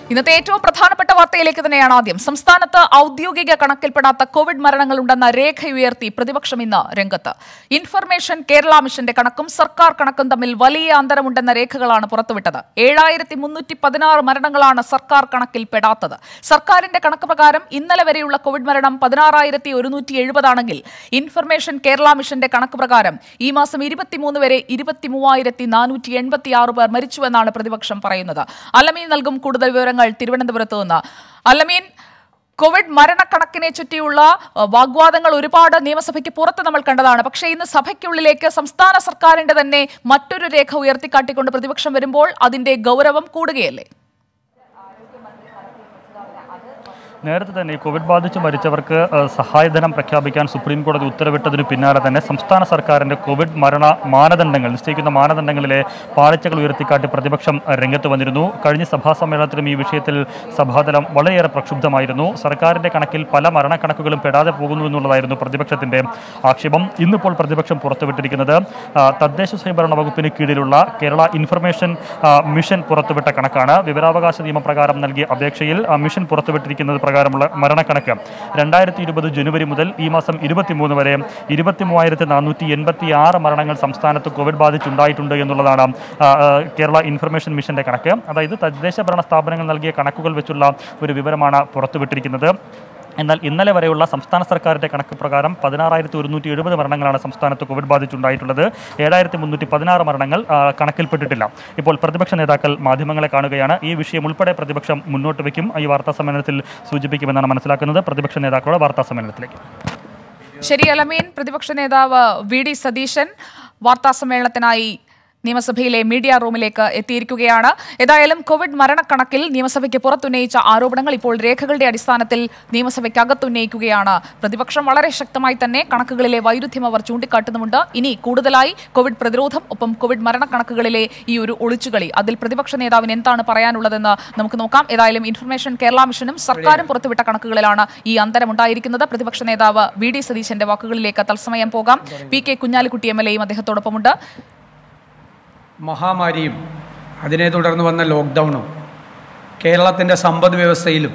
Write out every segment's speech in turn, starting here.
ഇന്നത്തെ ഏറ്റവും പ്രധാനപ്പെട്ട വാർത്തയിലേക്ക് തന്നെയാണ് ആദ്യം സംസ്ഥാനത്ത് ഔദ്യോഗിക കണക്കിൽപ്പെടാത്ത കോവിഡ് മരണങ്ങളുണ്ടെന്ന രേഖ ഉയർത്തി പ്രതിപക്ഷം ഇന്ന് രംഗത്ത് ഇൻഫർമേഷൻ കേരള മിഷന്റെ കണക്കും സർക്കാർ കണക്കും തമ്മിൽ വലിയ അന്തരമുണ്ടെന്ന രേഖകളാണ് പുറത്തുവിട്ടത് ഏഴായിരത്തി മുന്നൂറ്റി പതിനാറ് മരണങ്ങളാണ് സർക്കാർ കണക്കിൽപ്പെടാത്തത് സർക്കാരിന്റെ കണക്ക് പ്രകാരം ഇന്നലെ വരെയുള്ള കോവിഡ് മരണം പതിനാറായിരത്തി ഒരുന്നൂറ്റി എഴുപതാണെങ്കിൽ ഇൻഫർമേഷൻ കേരള മിഷന്റെ കണക്ക് പ്രകാരം ഈ മാസം ഇരുപത്തിമൂന്ന് വരെ ഇരുപത്തി മൂവായിരത്തി നാനൂറ്റി എൺപത്തി ആറ് പേർ മരിച്ചുവെന്നാണ് പ്രതിപക്ഷം പറയുന്നത് അലമീൻ നൽകും കൂടുതൽ വിവരങ്ങൾ തിരുവനന്തപുരത്ത് നിന്ന് അലമീൻ കോവിഡ് മരണക്കണക്കിനെ ചുറ്റിയുള്ള അഹ്, വാഗ്വാദങ്ങൾ ഒരുപാട് നിയമസഭയ്ക്ക് പുറത്ത് നമ്മൾ കണ്ടതാണ് പക്ഷേ ഇന്ന് സഭയ്ക്കുള്ളിലേക്ക് സംസ്ഥാന സർക്കാരിന്റെ തന്നെ മറ്റൊരു രേഖ ഉയർത്തിക്കാട്ടിക്കൊണ്ട് പ്രതിപക്ഷം വരുമ്പോൾ അതിന്റെ ഗൗരവം കൂടുകയല്ലേ നേരത്തെ തന്നെ ഈ കോവിഡ് ബാധിച്ച് മരിച്ചവർക്ക് ഏഹ്, സഹായധനം പ്രഖ്യാപിക്കാൻ സുപ്രീം കോടതി ഉത്തരവിട്ടതിന് പിന്നാലെ തന്നെ സംസ്ഥാന സർക്കാരിന്റെ കോവിഡ് മരണ മാനദണ്ഡങ്ങൾ നിശ്ചയിക്കുന്ന മാനദണ്ഡങ്ങളിലെ പാളിച്ചകൾ ഉയർത്തിക്കാട്ടി പ്രതിപക്ഷം ഏഹ്, രംഗത്ത് വന്നിരുന്നു കഴിഞ്ഞ സഭാ സമ്മേളനത്തിലും ഈ വിഷയത്തിൽ സഭാതലം വളരെയേറെ പ്രക്ഷുബ്ധമായിരുന്നു സർക്കാരിന്റെ കണക്കിൽ പല മരണക്കണക്കുകളും പെടാതെ പോകുന്നു എന്നുള്ളതായിരുന്നു പ്രതിപക്ഷത്തിന്റെ ആക്ഷേപം ഇന്നിപ്പോൾ പ്രതിപക്ഷം പുറത്തുവിട്ടിരിക്കുന്നത് ആ, തദ്ദേശ സ്വയംഭരണ വകുപ്പിന് കീഴിലുള്ള കേരള ഇൻഫർമേഷൻ ആ, മിഷൻ പുറത്തുവിട്ട കണക്കാണ് വിവരാവകാശ നിയമപ്രകാരം നൽകിയ അപേക്ഷയിൽ ആ, മിഷൻ പുറത്തുവിട്ടിരിക്കുന്നത് പ്രകാരമുള്ള മരണക്കണക്ക് രണ്ടായിരത്തി ഇരുപത് ജനുവരി മുതൽ ഈ മാസം ഇരുപത്തിമൂന്ന് വരെ ഇരുപത്തി മൂവായിരത്തി നാനൂറ്റി എൺപത്തി ആറ് മരണങ്ങൾ സംസ്ഥാനത്ത് കോവിഡ് ബാധിച്ചുണ്ടായിട്ടുണ്ട് എന്നുള്ളതാണ് ആ, ആ, കേരള ഇൻഫർമേഷൻ മിഷന്റെ കണക്ക് അതായത് തദ്ദേശ ഭരണ സ്ഥാപനങ്ങൾ നൽകിയ കണക്കുകൾ വെച്ചുള്ള ഒരു വിവരമാണ് പുറത്തുവിട്ടിരിക്കുന്നത് എന്നാൽ ഇന്നലെ വരെയുള്ള സംസ്ഥാന സർക്കാരിന്റെ കണക്ക് പ്രകാരം പതിനാറായിരത്തി ഒരുന്നൂറ്റി എഴുപത് മരണങ്ങളാണ് സംസ്ഥാനത്ത് കോവിഡ് ബാധിച്ചുണ്ടായിട്ടുള്ളത് ഏഴായിരത്തി മുന്നൂറ്റി പതിനാറ് മരണങ്ങൾ ആ, കണക്കിൽപ്പെട്ടിട്ടില്ല ഇപ്പോൾ പ്രതിപക്ഷ നേതാക്കൾ മാധ്യമങ്ങളെ കാണുകയാണ് ഈ വിഷയം ഉൾപ്പെടെ പ്രതിപക്ഷം മുന്നോട്ട് വയ്ക്കും ഈ വാർത്താ സമ്മേളനത്തിൽ സൂചിപ്പിക്കുമെന്നാണ് മനസ്സിലാക്കുന്നത് പ്രതിപക്ഷ നേതാക്കളുടെ വാർത്താ സമ്മേളനത്തിലേക്ക് ശരി അലമീൻ പ്രതിപക്ഷ നേതാവ് വി ഡി സതീശൻ വാർത്താ സമ്മേളനത്തിനായി നിയമസഭയിലെ മീഡിയ റൂമിലേക്ക് എത്തിയിരിക്കുകയാണ് ഏതായാലും കോവിഡ് മരണക്കണക്കിൽ നിയമസഭയ്ക്ക് പുറത്തുന്നയിച്ച ആരോപണങ്ങൾ ഇപ്പോൾ രേഖകളുടെ അടിസ്ഥാനത്തിൽ നിയമസഭയ്ക്കകത്തുന്നയിക്കുകയാണ് പ്രതിപക്ഷം വളരെ ശക്തമായി തന്നെ കണക്കുകളിലെ വൈരുദ്ധ്യം അവർ ചൂണ്ടിക്കാട്ടുന്നുമുണ്ട് ഇനി കൂടുതലായി കോവിഡ് പ്രതിരോധം ഒപ്പം കോവിഡ് മരണക്കണക്കുകളിലെ ഈ ഒരു ഒളിച്ചുകളി അതിൽ പ്രതിപക്ഷ നേതാവിന് എന്താണ് പറയാനുള്ളതെന്ന് നമുക്ക് നോക്കാം ഏതായാലും ഇൻഫർമേഷൻ കേരള മിഷനും സർക്കാരും പുറത്തുവിട്ട കണക്കുകളിലാണ് ഈ അന്തരമുണ്ടായിരിക്കുന്നത് പ്രതിപക്ഷ നേതാവ് വി ഡി സതീശന്റെ വാക്കുകളിലേക്ക് തത്സമയം പോകാം P K Kunhalikutty M L എയും അദ്ദേഹത്തോടൊപ്പമുണ്ട് മഹാമാരിയും അതിനെ തുടർന്ന് വന്ന ലോക്ക്ഡൗണും കേരളത്തിൻ്റെ സമ്പദ് വ്യവസ്ഥയിലും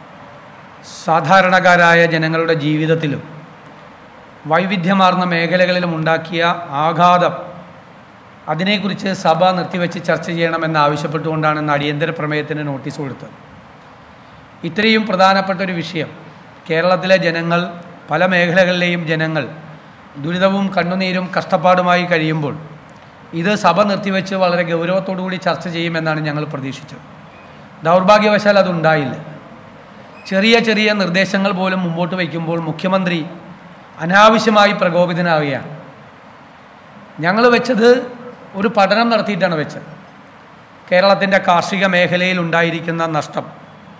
സാധാരണക്കാരായ ജനങ്ങളുടെ ജീവിതത്തിലും വൈവിധ്യമാർന്ന മേഖലകളിലും ഉണ്ടാക്കിയ ആഘാതം അതിനെക്കുറിച്ച് സഭ നിർത്തിവെച്ച് ചർച്ച ചെയ്യണമെന്ന് ആവശ്യപ്പെട്ടുകൊണ്ടാണ് ഇന്ന് അടിയന്തര പ്രമേയത്തിന് നോട്ടീസ് കൊടുത്തത് ഇത്രയും പ്രധാനപ്പെട്ട ഒരു വിഷയം കേരളത്തിലെ ജനങ്ങൾ പല മേഖലകളിലെയും ജനങ്ങൾ ദുരിതവും കണ്ണുനീരും കഷ്ടപ്പാടുമായി കഴിയുമ്പോൾ ഇത് സഭ നിർത്തിവെച്ച് വളരെ ഗൗരവത്തോടു കൂടി ചർച്ച ചെയ്യുമെന്നാണ് ഞങ്ങൾ പ്രതീക്ഷിച്ചത് ദൗർഭാഗ്യവശാൽ അതുണ്ടായില്ല ചെറിയ ചെറിയ നിർദ്ദേശങ്ങൾ പോലും മുമ്പോട്ട് വയ്ക്കുമ്പോൾ മുഖ്യമന്ത്രി അനാവശ്യമായി പ്രകോപിതനാവുകയാണ് ഞങ്ങൾ വെച്ചത് ഒരു പഠനം നടത്തിയിട്ടാണ് വെച്ചത് കേരളത്തിൻ്റെ കാർഷിക മേഖലയിൽ ഉണ്ടായിരിക്കുന്ന നഷ്ടം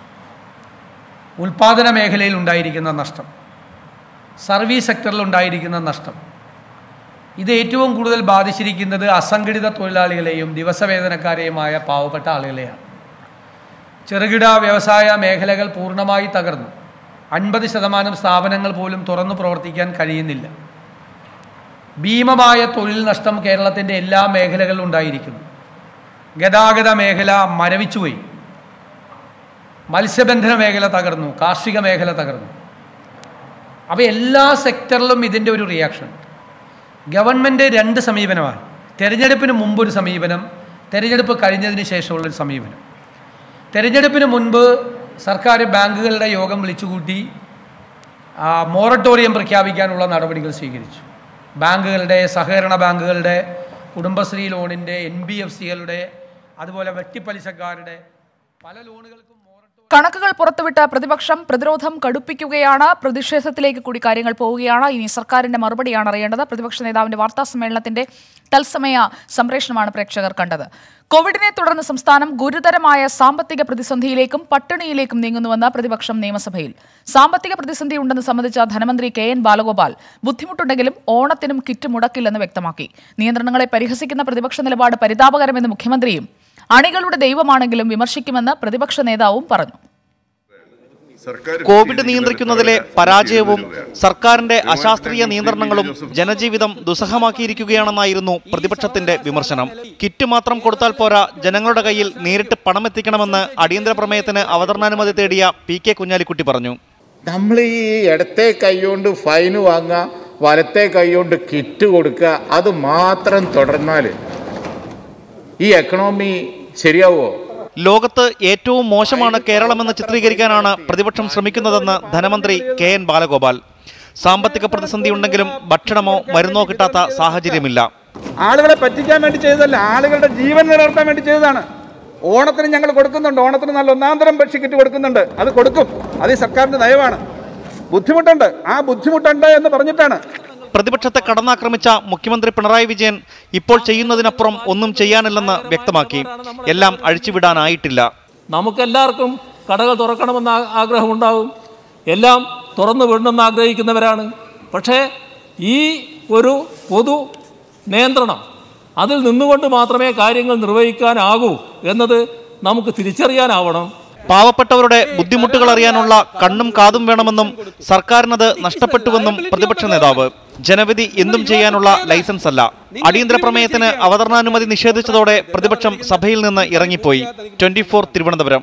ഉൽപാദന മേഖലയിൽ ഉണ്ടായിരിക്കുന്ന നഷ്ടം സർവീസ് സെക്ടറിൽ ഉണ്ടായിരിക്കുന്ന നഷ്ടം ഇത് ഏറ്റവും കൂടുതൽ ബാധിച്ചിരിക്കുന്നത് അസംഘടിത തൊഴിലാളികളെയും ദിവസവേതനക്കാരെയുമായ പാവപ്പെട്ട ആളുകളെയാണ് ചെറുകിട വ്യവസായ മേഖലകൾ പൂർണ്ണമായി തകർന്നു അൻപത് ശതമാനം സ്ഥാപനങ്ങൾ പോലും തുറന്നു പ്രവർത്തിക്കാൻ കഴിയുന്നില്ല ഭീമമായ തൊഴിൽ നഷ്ടം കേരളത്തിൻ്റെ എല്ലാ മേഖലകളിലും ഉണ്ടായിരിക്കുന്നു ഗതാഗത മേഖല മരവിച്ചുപോയി മത്സ്യബന്ധന മേഖല തകർന്നു കാർഷിക മേഖല തകർന്നു അപ്പോൾ എല്ലാ സെക്ടറിലും ഇതിൻ്റെ ഒരു റിയാക്ഷൻ ഗവൺമെൻറ് രണ്ട് സമീപനമാണ് തെരഞ്ഞെടുപ്പിന് മുമ്പൊരു സമീപനം തെരഞ്ഞെടുപ്പ് കഴിഞ്ഞതിന് ശേഷമുള്ളൊരു സമീപനം തെരഞ്ഞെടുപ്പിന് മുൻപ് സർക്കാർ ബാങ്കുകളുടെ യോഗം വിളിച്ചുകൂട്ടി ആ, മൊറട്ടോറിയം പ്രഖ്യാപിക്കാനുള്ള നടപടികൾ സ്വീകരിച്ചു ബാങ്കുകളുടെ സഹകരണ ബാങ്കുകളുടെ കുടുംബശ്രീ ലോണിൻ്റെ എൻ ബി എഫ് സികളുടെ അതുപോലെ വെട്ടിപ്പലിശക്കാരുടെ പല ലോണുകൾക്കും മൊറട്ടോറിയം കണക്കുകൾ പുറത്തുവിട്ട പ്രതിപക്ഷം പ്രതിരോധം കടുപ്പിക്കുകയാണ് പ്രതിഷേധത്തിലേക്ക് കൂടി കാര്യങ്ങൾ പോവുകയാണ് ഇനി സർക്കാരിന്റെ മറുപടിയാണ് അറിയേണ്ടത് പ്രതിപക്ഷ നേതാവിന്റെ വാർത്താ സമ്മേളനത്തിന്റെ തത്സമയ സംപ്രേഷണമാണ് പ്രേക്ഷകർ കണ്ടത് കോവിഡിനെ തുടർന്ന് സംസ്ഥാനം ഗുരുതരമായ സാമ്പത്തിക പ്രതിസന്ധിയിലേക്കും പട്ടിണിയിലേക്കും നീങ്ങുന്നുവെന്ന് പ്രതിപക്ഷം നിയമസഭയിൽ സാമ്പത്തിക പ്രതിസന്ധി ഉണ്ടെന്ന് സംബന്ധിച്ച ധനമന്ത്രി കെ എൻ ബാലഗോപാൽ ബുദ്ധിമുട്ടുണ്ടെങ്കിലും ഓണത്തിനും കിറ്റ് മുടക്കില്ലെന്ന് വ്യക്തമാക്കി നിയന്ത്രണങ്ങളെ പരിഹസിക്കുന്ന പ്രതിപക്ഷ നിലപാട് പരിതാപകരമെന്ന് മുഖ്യമന്ത്രിയും അണികളുടെ ദൈവമാണെങ്കിലും വിമർശിക്കുമെന്ന് പ്രതിപക്ഷ നേതാവും പറഞ്ഞു കോവിഡ് നിയന്ത്രിക്കുന്നതിലെ പരാജയവും സർക്കാരിന്റെ അശാസ്ത്രീയ നിയന്ത്രണങ്ങളും ജനജീവിതം ദുസ്സഹമാക്കിയിരിക്കുകയാണെന്നായിരുന്നു പ്രതിപക്ഷത്തിന്റെ വിമർശനം കിറ്റ് മാത്രം കൊടുത്താൽ പോരാ ജനങ്ങളുടെ കയ്യിൽ നേരിട്ട് പണമെത്തിക്കണമെന്ന് അടിയന്തര പ്രമേയത്തിന് അവതരണാനുമതി തേടിയ പി കെ കുഞ്ഞാലിക്കുട്ടി പറഞ്ഞു നമ്മൾ ഈ ഇടത്തെ കൈകൊണ്ട് ഫൈന് വാങ്ങുക വലത്തെ കൈകൊണ്ട് കിറ്റ് കൊടുക്കുക അത് മാത്രം തുടർന്നാൽ ഈ എക്കണോമി ശരിയാവുമോ ലോകത്ത് ഏറ്റവും മോശമാണ് കേരളമെന്ന് ചിത്രീകരിക്കാനാണ് പ്രതിപക്ഷം ശ്രമിക്കുന്നതെന്ന് ധനമന്ത്രി കെ എൻ ബാലഗോപാൽ സാമ്പത്തിക പ്രതിസന്ധി ഉണ്ടെങ്കിലും ഭക്ഷണമോ മരുന്നോ കിട്ടാത്ത സാഹചര്യമില്ല ആളുകളെ പറ്റിക്കാൻ വേണ്ടി ചെയ്തതല്ല ആളുകളുടെ ജീവൻ നിലനിർത്താൻ വേണ്ടി ചെയ്തതാണ് ഓണത്തിന് ഞങ്ങൾ കൊടുക്കുന്നുണ്ട് ഓണത്തിന് നല്ല ഒന്നാന്തരം ബെഡ്ഷീറ്റ് കൊടുക്കുന്നുണ്ട് അത് കൊടുക്കും അത് ഈ സർക്കാരിന്റെ നയമാണ് ബുദ്ധിമുട്ടുണ്ട് ആ ബുദ്ധിമുട്ടുണ്ട് എന്ന് പറഞ്ഞിട്ടാണ് പ്രതിപക്ഷത്തെ കടന്നാക്രമിച്ച മുഖ്യമന്ത്രി പിണറായി വിജയൻ ഇപ്പോൾ ചെയ്യുന്നതിനപ്പുറം ഒന്നും ചെയ്യാനില്ലെന്ന് വ്യക്തമാക്കി എല്ലാം അഴിച്ചുവിടാനായിട്ടില്ല നമുക്കെല്ലാവർക്കും കടകൾ തുറക്കണമെന്ന് ആ- ആഗ്രഹമുണ്ടാകും എല്ലാം തുറന്നു വിടണമെന്ന് ആഗ്രഹിക്കുന്നവരാണ് പക്ഷേ ഈ ഒരു പൊതു നിയന്ത്രണം അതിൽ നിന്നുകൊണ്ട് മാത്രമേ കാര്യങ്ങൾ നിർവഹിക്കാനാകൂ എന്നത് നമുക്ക് തിരിച്ചറിയാനാവണം പാവപ്പെട്ടവരുടെ ബുദ്ധിമുട്ടുകൾ അറിയാനുള്ള കണ്ണും കാതും വേണമെന്നും സർക്കാരിനത് നഷ്ടപ്പെട്ടുവെന്നും പ്രതിപക്ഷ നേതാവ് ജനവിധി എന്തും ചെയ്യാനുള്ള ലൈസൻസ് അല്ല അടിയന്തര പ്രമേയത്തിന് അവതരണാനുമതി നിഷേധിച്ചതോടെ പ്രതിപക്ഷം സഭയിൽ നിന്ന് ഇറങ്ങിപ്പോയി ട്വന്റി തിരുവനന്തപുരം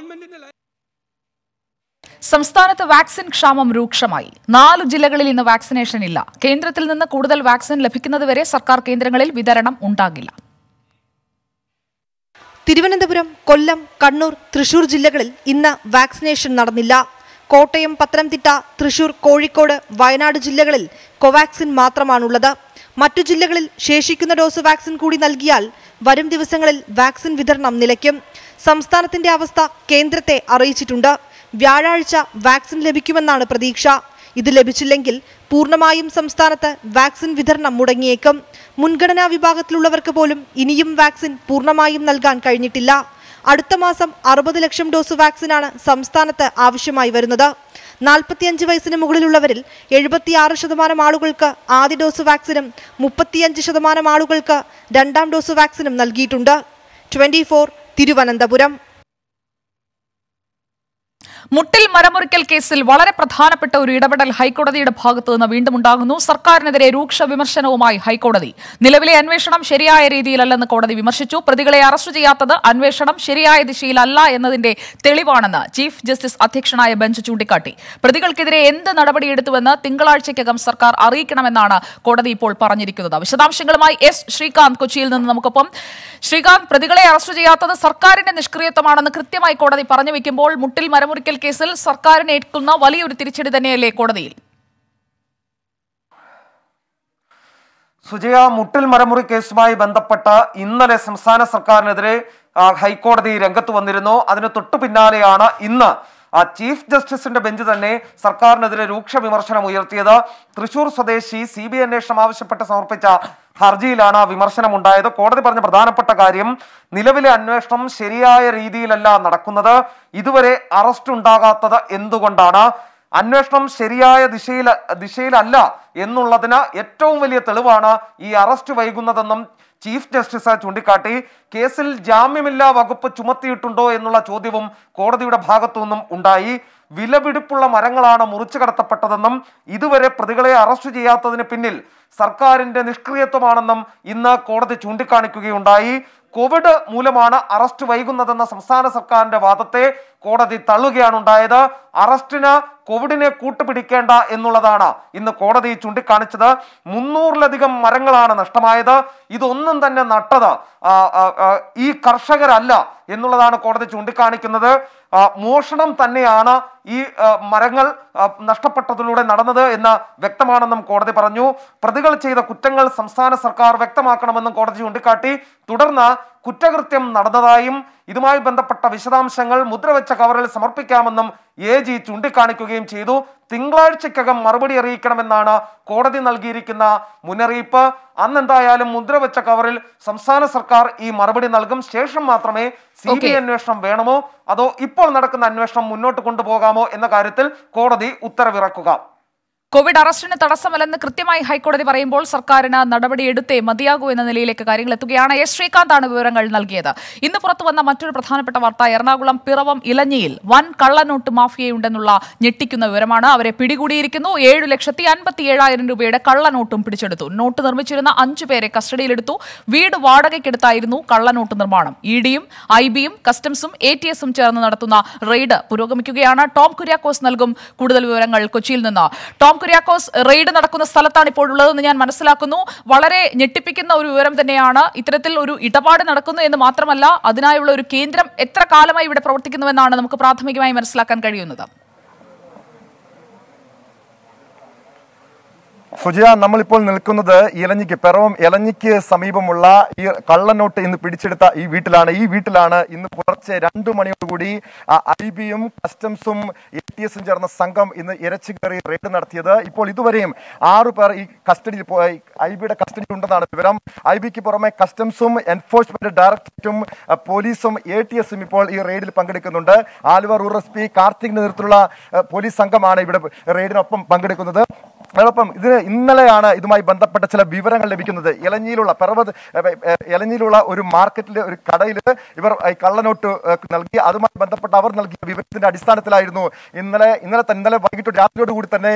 സംസ്ഥാനത്ത് വാക്സിൻ ക്ഷാമം രൂക്ഷമായി നാല് ജില്ലകളിൽ ഇന്ന് വാക്സിനേഷൻ ഇല്ല കേന്ദ്രത്തിൽ നിന്ന് കൂടുതൽ വാക്സിൻ ലഭിക്കുന്നതുവരെ സർക്കാർ കേന്ദ്രങ്ങളിൽ വിതരണം ഉണ്ടാകില്ല തിരുവനന്തപുരം കൊല്ലം കണ്ണൂർ തൃശൂർ ജില്ലകളിൽ ഇന്ന് വാക്സിനേഷൻ നടന്നില്ല കോട്ടയം പത്തനംതിട്ട തൃശൂർ കോഴിക്കോട് വയനാട് ജില്ലകളിൽ കോവാക്സിൻ മാത്രമാണുള്ളത് മറ്റു ജില്ലകളിൽ ശേഷിക്കുന്ന ഡോസ് വാക്സിൻ കൂടി നൽകിയാൽ വരും ദിവസങ്ങളിൽ വാക്സിൻ വിതരണം നിലയ്ക്കും സംസ്ഥാനത്തിന്റെ അവസ്ഥ കേന്ദ്രത്തെ അറിയിച്ചിട്ടുണ്ട് വ്യാഴാഴ്ച വാക്സിൻ ലഭിക്കുമെന്നാണ് പ്രതീക്ഷ ഇത് ലഭിച്ചില്ലെങ്കിൽ പൂർണ്ണമായും സംസ്ഥാനത്ത് വാക്സിൻ വിതരണം മുടങ്ങിയേക്കും മുൻഗണനാ വിഭാഗത്തിലുള്ളവർക്ക് പോലും ഇനിയും വാക്സിൻ പൂർണ്ണമായും നൽകാൻ കഴിഞ്ഞിട്ടില്ല അടുത്ത മാസം അറുപത് ലക്ഷം ഡോസ് വാക്സിനാണ് സംസ്ഥാനത്ത് ആവശ്യമായി വരുന്നത് നാൽപ്പത്തിയഞ്ച് വയസ്സിന് മുകളിലുള്ളവരിൽ എഴുപത്തിയാറ് ശതമാനം ആളുകൾക്ക് ആദ്യ ഡോസ് വാക്സിനും മുപ്പത്തിയഞ്ച് ശതമാനം ആളുകൾക്ക് രണ്ടാം ഡോസ് വാക്സിനും നൽകിയിട്ടുണ്ട് ട്വന്റി തിരുവനന്തപുരം മുട്ടിൽ മരമുറിക്കൽ കേസിൽ വളരെ പ്രധാനപ്പെട്ട ഒരു ഇടപെടൽ ഹൈക്കോടതിയുടെ ഭാഗത്തു നിന്ന് വീണ്ടും ഉണ്ടാകുന്നു സർക്കാരിനെതിരെ രൂക്ഷ വിമർശനവുമായി ഹൈക്കോടതി നിലവിലെ അന്വേഷണം ശരിയായ രീതിയിലല്ലെന്ന് കോടതി വിമർശിച്ചു പ്രതികളെ അറസ്റ്റ് ചെയ്യാത്തത് അന്വേഷണം ശരിയായ ദിശയിലല്ല എന്നതിന്റെ തെളിവാണെന്ന് ചീഫ് ജസ്റ്റിസ് അധ്യക്ഷനായ ബെഞ്ച് ചൂണ്ടിക്കാട്ടി പ്രതികൾക്കെതിരെ എന്ത് നടപടിയെടുത്തുവെന്ന് തിങ്കളാഴ്ചയ്ക്കകം സർക്കാർ അറിയിക്കണമെന്നാണ് കോടതി ഇപ്പോൾ പറഞ്ഞിരിക്കുന്നത് വിശദാംശങ്ങളുമായി എസ് ശ്രീകാന്ത് കൊച്ചിയിൽ നിന്ന് നമുക്കൊപ്പം ശ്രീകാന്ത് പ്രതികളെ അറസ്റ്റ് ചെയ്യാത്തത് സർക്കാരിന്റെ നിഷ്ക്രിയത്വമാണെന്ന് കൃത്യമായി കോടതി പറഞ്ഞു വെക്കുമ്പോൾ മുട്ടിൽ മരമുറിക്കൽ കേസിൽ സർക്കാരിന് ഏൽക്കുന്ന വലിയൊരു തിരിച്ചടി തന്നെയല്ലേ കോടതിയിൽ സുജയ മുട്ടിൽ മരമുറി കേസുമായി ബന്ധപ്പെട്ട ഇന്നലെ സംസ്ഥാന സർക്കാരിനെതിരെ ആ, ഹൈക്കോടതി രംഗത്ത് വന്നിരുന്നു അതിന് തൊട്ടു പിന്നാലെയാണ് ഇന്ന് ആ ചീഫ് ജസ്റ്റിസിന്റെ ബെഞ്ച് തന്നെ സർക്കാരിനെതിരെ രൂക്ഷ വിമർശനം ഉയർത്തിയത് തൃശൂർ സ്വദേശി സി ബി അന്വേഷണം ആവശ്യപ്പെട്ട് സമർപ്പിച്ച ഹർജിയിലാണ് വിമർശനം ഉണ്ടായത് കോടതി പറഞ്ഞ പ്രധാനപ്പെട്ട കാര്യം നിലവിലെ അന്വേഷണം ശരിയായ രീതിയിലല്ല നടക്കുന്നത് ഇതുവരെ അറസ്റ്റ് ഉണ്ടാകാത്തത് എന്തുകൊണ്ടാണ് അന്വേഷണം ശരിയായ ദിശയിൽ ദിശയിലല്ല എന്നുള്ളതിന് ഏറ്റവും വലിയ തെളിവാണ് ഈ അറസ്റ്റ് വൈകുന്നതെന്നും ചീഫ് ജസ്റ്റിസ് ചൂണ്ടിക്കാട്ടി കേസിൽ ജാമ്യമില്ലാ വകുപ്പ് ചുമത്തിയിട്ടുണ്ടോ എന്നുള്ള ചോദ്യവും കോടതിയുടെ ഭാഗത്തു നിന്നും ഉണ്ടായി വിലപിടിപ്പുള്ള മരങ്ങളാണ് മുറിച്ചു കടത്തപ്പെട്ടതെന്നും ഇതുവരെ പ്രതികളെ അറസ്റ്റ് ചെയ്യാത്തതിന് പിന്നിൽ സർക്കാരിന്റെ നിഷ്ക്രിയത്വമാണെന്നും ഇന്ന് കോടതി ചൂണ്ടിക്കാണിക്കുകയുണ്ടായി കോവിഡ് മൂലമാണ് അറസ്റ്റ് വൈകുന്നതെന്ന സംസ്ഥാന സർക്കാരിന്റെ വാദത്തെ കോടതി തള്ളുകയാണ് ഉണ്ടായത് അറസ്റ്റിന് കോവിഡിനെ കൂട്ടുപിടിക്കേണ്ട എന്നുള്ളതാണ് ഇന്ന് കോടതി ചൂണ്ടിക്കാണിച്ചത് മുന്നൂറിലധികം മരങ്ങളാണ് നഷ്ടമായത് ഇതൊന്നും തന്നെ നട്ടത് ആ, ആ, ആ, ഈ കർഷകരല്ല എന്നുള്ളതാണ് കോടതി ചൂണ്ടിക്കാണിക്കുന്നത് ആ, മോഷണം തന്നെയാണ് ഈ ആ, മരങ്ങൾ ആ, നഷ്ടപ്പെട്ടതിലൂടെ നടന്നത് എന്ന് വ്യക്തമാണെന്നും കോടതി പറഞ്ഞു പ്രതികൾ ചെയ്ത കുറ്റങ്ങൾ സംസ്ഥാന സർക്കാർ വ്യക്തമാക്കണമെന്നും കോടതി ചൂണ്ടിക്കാട്ടി തുടർന്ന് കുറ്റകൃത്യം നടന്നതായും ഇതുമായി ബന്ധപ്പെട്ട വിശദാംശങ്ങൾ മുദ്രവെച്ച കവറിൽ സമർപ്പിക്കാമെന്നും എ ജി ചൂണ്ടിക്കാണിക്കുകയും ചെയ്തു തിങ്കളാഴ്ചക്കകം മറുപടി അറിയിക്കണമെന്നാണ് കോടതി നൽകിയിരിക്കുന്ന മുന്നറിയിപ്പ് അന്നെന്തായാലും മുദ്രവെച്ച കവറിൽ സംസ്ഥാന സർക്കാർ ഈ മറുപടി നൽകും ശേഷം മാത്രമേ സി ബി ഐ അന്വേഷണം വേണമോ അതോ ഇപ്പോൾ നടക്കുന്ന അന്വേഷണം മുന്നോട്ട് കൊണ്ടുപോകാമോ എന്ന കാര്യത്തിൽ കോടതി ഉത്തരവിറക്കുക കോവിഡ് അറസ്റ്റിന് തടസ്സമല്ലെന്ന് കൃത്യമായി ഹൈക്കോടതി പറയുമ്പോൾ സർക്കാരിന് നടപടിയെടുത്തേ മതിയാകൂ എന്ന നിലയിലേക്ക് കാര്യങ്ങൾ എത്തുകയാണ് എസ് ശ്രീകാന്താണ് വിവരങ്ങൾ നൽകിയത് ഇന്ന് പുറത്തു വന്ന മറ്റൊരു പ്രധാനപ്പെട്ട വാർത്ത എറണാകുളം പിറവം ഇലഞ്ഞിയിൽ വൻ കള്ളനോട്ട് മാഫിയയുണ്ടെന്നുള്ള ഞെട്ടിക്കുന്ന വിവരമാണ് അവരെ പിടികൂടിയിരിക്കുന്നു ഏഴു ലക്ഷത്തി അൻപത്തി ഏഴായിരം രൂപയുടെ കള്ളനോട്ടും പിടിച്ചെടുത്തു നോട്ട് നിർമ്മിച്ചിരുന്ന അഞ്ചു പേരെ കസ്റ്റഡിയിലെടുത്തു വീട് വാടകയ്ക്കെടുത്തായിരുന്നു കള്ളനോട്ട് നിർമ്മാണം ഇ ഡിയും ഐ ബിയും കസ്റ്റംസും എ ടി എസും ചേർന്ന് നടത്തുന്ന റെയ്ഡ് പുരോഗമിക്കുകയാണ് ടോം കുര്യാക്കോസ് നൽകും കൂടുതൽ വിവരങ്ങൾ കൊച്ചിയിൽ നിന്ന് ടോം കുര്യാക്കോസ് റെയ്ഡ് നടക്കുന്ന സ്ഥലത്താണ് ഇപ്പോൾ ഉള്ളതെന്ന് ഞാൻ മനസ്സിലാക്കുന്നു വളരെ ഞെട്ടിപ്പിക്കുന്ന ഒരു വിവരം തന്നെയാണ് ഇത്തരത്തിൽ ഒരു ഇടപാട് നടക്കുന്നു എന്ന് മാത്രമല്ല അതിനായുള്ള ഒരു കേന്ദ്രം എത്ര കാലമായി ഇവിടെ പ്രവർത്തിക്കുന്നുവെന്നാണ് നമുക്ക് പ്രാഥമികമായി മനസ്സിലാക്കാൻ കഴിയുന്നത് സുജയ നമ്മളിപ്പോൾ നിൽക്കുന്നത് ഇലഞ്ഞിക്ക് പിറവം ഇലഞ്ഞിക്ക് സമീപമുള്ള ഈ കള്ളനോട്ട് ഇന്ന് പിടിച്ചെടുത്ത ഈ വീട്ടിലാണ് ഈ വീട്ടിലാണ് ഇന്ന് പുലർച്ചെ രണ്ടു മണിയോടുകൂടി ഐ ബിയും കസ്റ്റംസും എ ടി എസും ചേർന്ന സംഘം ഇന്ന് ഇരച്ചു കയറി റെയ്ഡ് നടത്തിയത് ഇപ്പോൾ ഇതുവരെയും ആറു പേർ ഈ കസ്റ്റഡിയിൽ പോയി ഐ ബിയുടെ കസ്റ്റഡിയിൽ ഉണ്ടെന്നാണ് വിവരം ഐ ബിക്ക് പുറമെ കസ്റ്റംസും എൻഫോഴ്സ്മെന്റ് ഡയറക്ടറേറ്റും അഹ്, പോലീസും എ ടി എസും ഇപ്പോൾ ഈ റെയ്ഡിൽ പങ്കെടുക്കുന്നുണ്ട് ആലുവ റൂറൽ എസ് പി കാർത്തികിന്റെ നേതൃത്വത്തിലുള്ള അഹ്, പോലീസ് സംഘമാണ് ഇവിടെ റെയ്ഡിനൊപ്പം പങ്കെടുക്കുന്നത് അതോടൊപ്പം ഇതിന് ഇന്നലെയാണ് ഇതുമായി ബന്ധപ്പെട്ട ചില വിവരങ്ങൾ ലഭിക്കുന്നത് ഇലഞ്ഞിയിലുള്ള പർവ്വത ഇലഞ്ഞിയിലുള്ള ഒരു മാർക്കറ്റിലെ ഒരു കടയിൽ ഇവർ ഈ കള്ളനോട്ട് ഏഹ്, നൽകി അതുമായി ബന്ധപ്പെട്ട് അവർ നൽകിയ വിവരത്തിന്റെ അടിസ്ഥാനത്തിലായിരുന്നു ഇന്നലെ ഇന്നലെ തന്നെ ഇന്നലെ വൈകിട്ട് രാത്രിയോട് കൂടി തന്നെ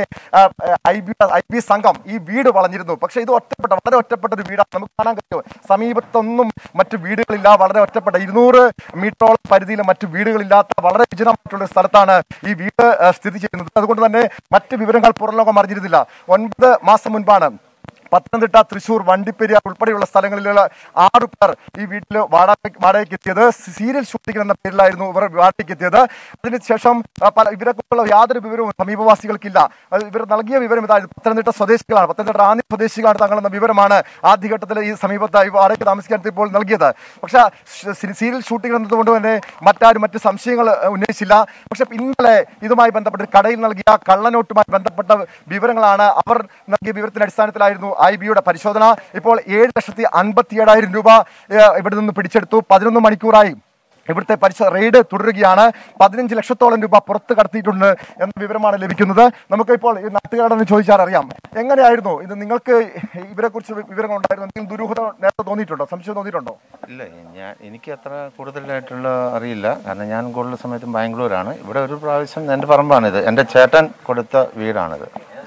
ഐ ബി ഐ ബി സംഘം ഈ വീട് വളഞ്ഞിരുന്നു പക്ഷേ ഇത് ഒറ്റപ്പെട്ട വളരെ ഒറ്റപ്പെട്ട ഒരു വീടാണ് നമുക്ക് കാണാൻ കഴിയും സമീപത്തൊന്നും മറ്റു വീടുകളില്ല വളരെ ഒറ്റപ്പെട്ട ഇരുന്നൂറ് മീറ്ററോളം പരിധിയിൽ മറ്റു വീടുകളില്ലാത്ത വളരെ വിജനമായിട്ടുള്ള ഒരു സ്ഥലത്താണ് ഈ വീട് ഏഹ്, സ്ഥിതി ചെയ്യുന്നത് അതുകൊണ്ട് തന്നെ മറ്റ് വിവരങ്ങൾ പുറംലോകം അറിഞ്ഞിരുന്നില്ല ഒൻപത് മാസം മുൻപാണ് പത്തനംതിട്ട തൃശൂർ വണ്ടിപ്പെരിയാർ ഉൾപ്പെടെയുള്ള സ്ഥലങ്ങളിലുള്ള ആറു പേർ ഈ വീട്ടിൽ വാടക വാടകയ്ക്ക് എത്തിയത് സീരിയൽ ഷൂട്ടിംഗ് എന്ന പേരിലായിരുന്നു ഇവർ വാടകയ്ക്ക് എത്തിയത് അതിനുശേഷം ആ, പല ഇവരെക്കുറിച്ചുള്ള യാതൊരു വിവരവും സമീപവാസികൾക്കില്ല അത് ഇവർ നൽകിയ വിവരം ഇതായിരുന്നു പത്തനംതിട്ട സ്വദേശികളാണ് പത്തനംതിട്ട റാന്നി സ്വദേശികളാണ് തങ്ങളെന്ന വിവരമാണ് ആദ്യഘട്ടത്തിൽ ഈ സമീപത്ത് ഈ വാടകയ്ക്ക് താമസിക്കാൻ ഇപ്പോൾ നൽകിയത് പക്ഷേ സി- സീരിയൽ ഷൂട്ടിംഗ് എന്നതുകൊണ്ട് തന്നെ മറ്റാരും മറ്റ് സംശയങ്ങൾ ഏഹ്, ഉന്നയിച്ചില്ല പക്ഷെ ഇന്നലെ ഇതുമായി ബന്ധപ്പെട്ട് ഒരു കടയിൽ നൽകിയ കള്ളനോട്ടുമായി ബന്ധപ്പെട്ട വിവരങ്ങളാണ് അവർ നൽകിയ വിവരത്തിന്റെ അടിസ്ഥാനത്തിലായിരുന്നു ഐ ബിയുടെ പരിശോധന ഇപ്പോൾ ഏഴ് ലക്ഷത്തി അൻപത്തി ഏഴായിരം രൂപ ഏഹ്, ഇവിടെ നിന്ന് പിടിച്ചെടുത്തു പതിനൊന്ന് മണിക്കൂറായി ഇവിടുത്തെ പരിശോ റെയ്ഡ് തുടരുകയാണ് പതിനഞ്ച് ലക്ഷത്തോളം രൂപ പുറത്ത് കടത്തിയിട്ടുണ്ട് എന്ന വിവരമാണ് ലഭിക്കുന്നത് നമുക്ക് ഇപ്പോൾ ഈ നാട്ടുകാരോടൊന്ന് ചോദിച്ചാൽ അറിയാം എങ്ങനെയായിരുന്നു ഇത് നിങ്ങൾക്ക് ഇവരെ കുറിച്ച് വിവരങ്ങൾ ഉണ്ടായിരുന്നു എന്തെങ്കിലും ദുരൂഹത നേരത്തെ തോന്നിയിട്ടുണ്ടോ സംശയം തോന്നിയിട്ടുണ്ടോ ഇല്ല ഞാൻ എനിക്ക് അത്ര കൂടുതലായിട്ടുള്ള അറിയില്ല കാരണം ഞാൻ കൂടുതൽ സമയത്തും ബാംഗ്ലൂരാണ് ഇവിടെ ഒരു പ്രാവശ്യം എൻ്റെ പറമ്പാണിത് എൻ്റെ ചേട്ടൻ കൊടുത്ത വീടാണിത്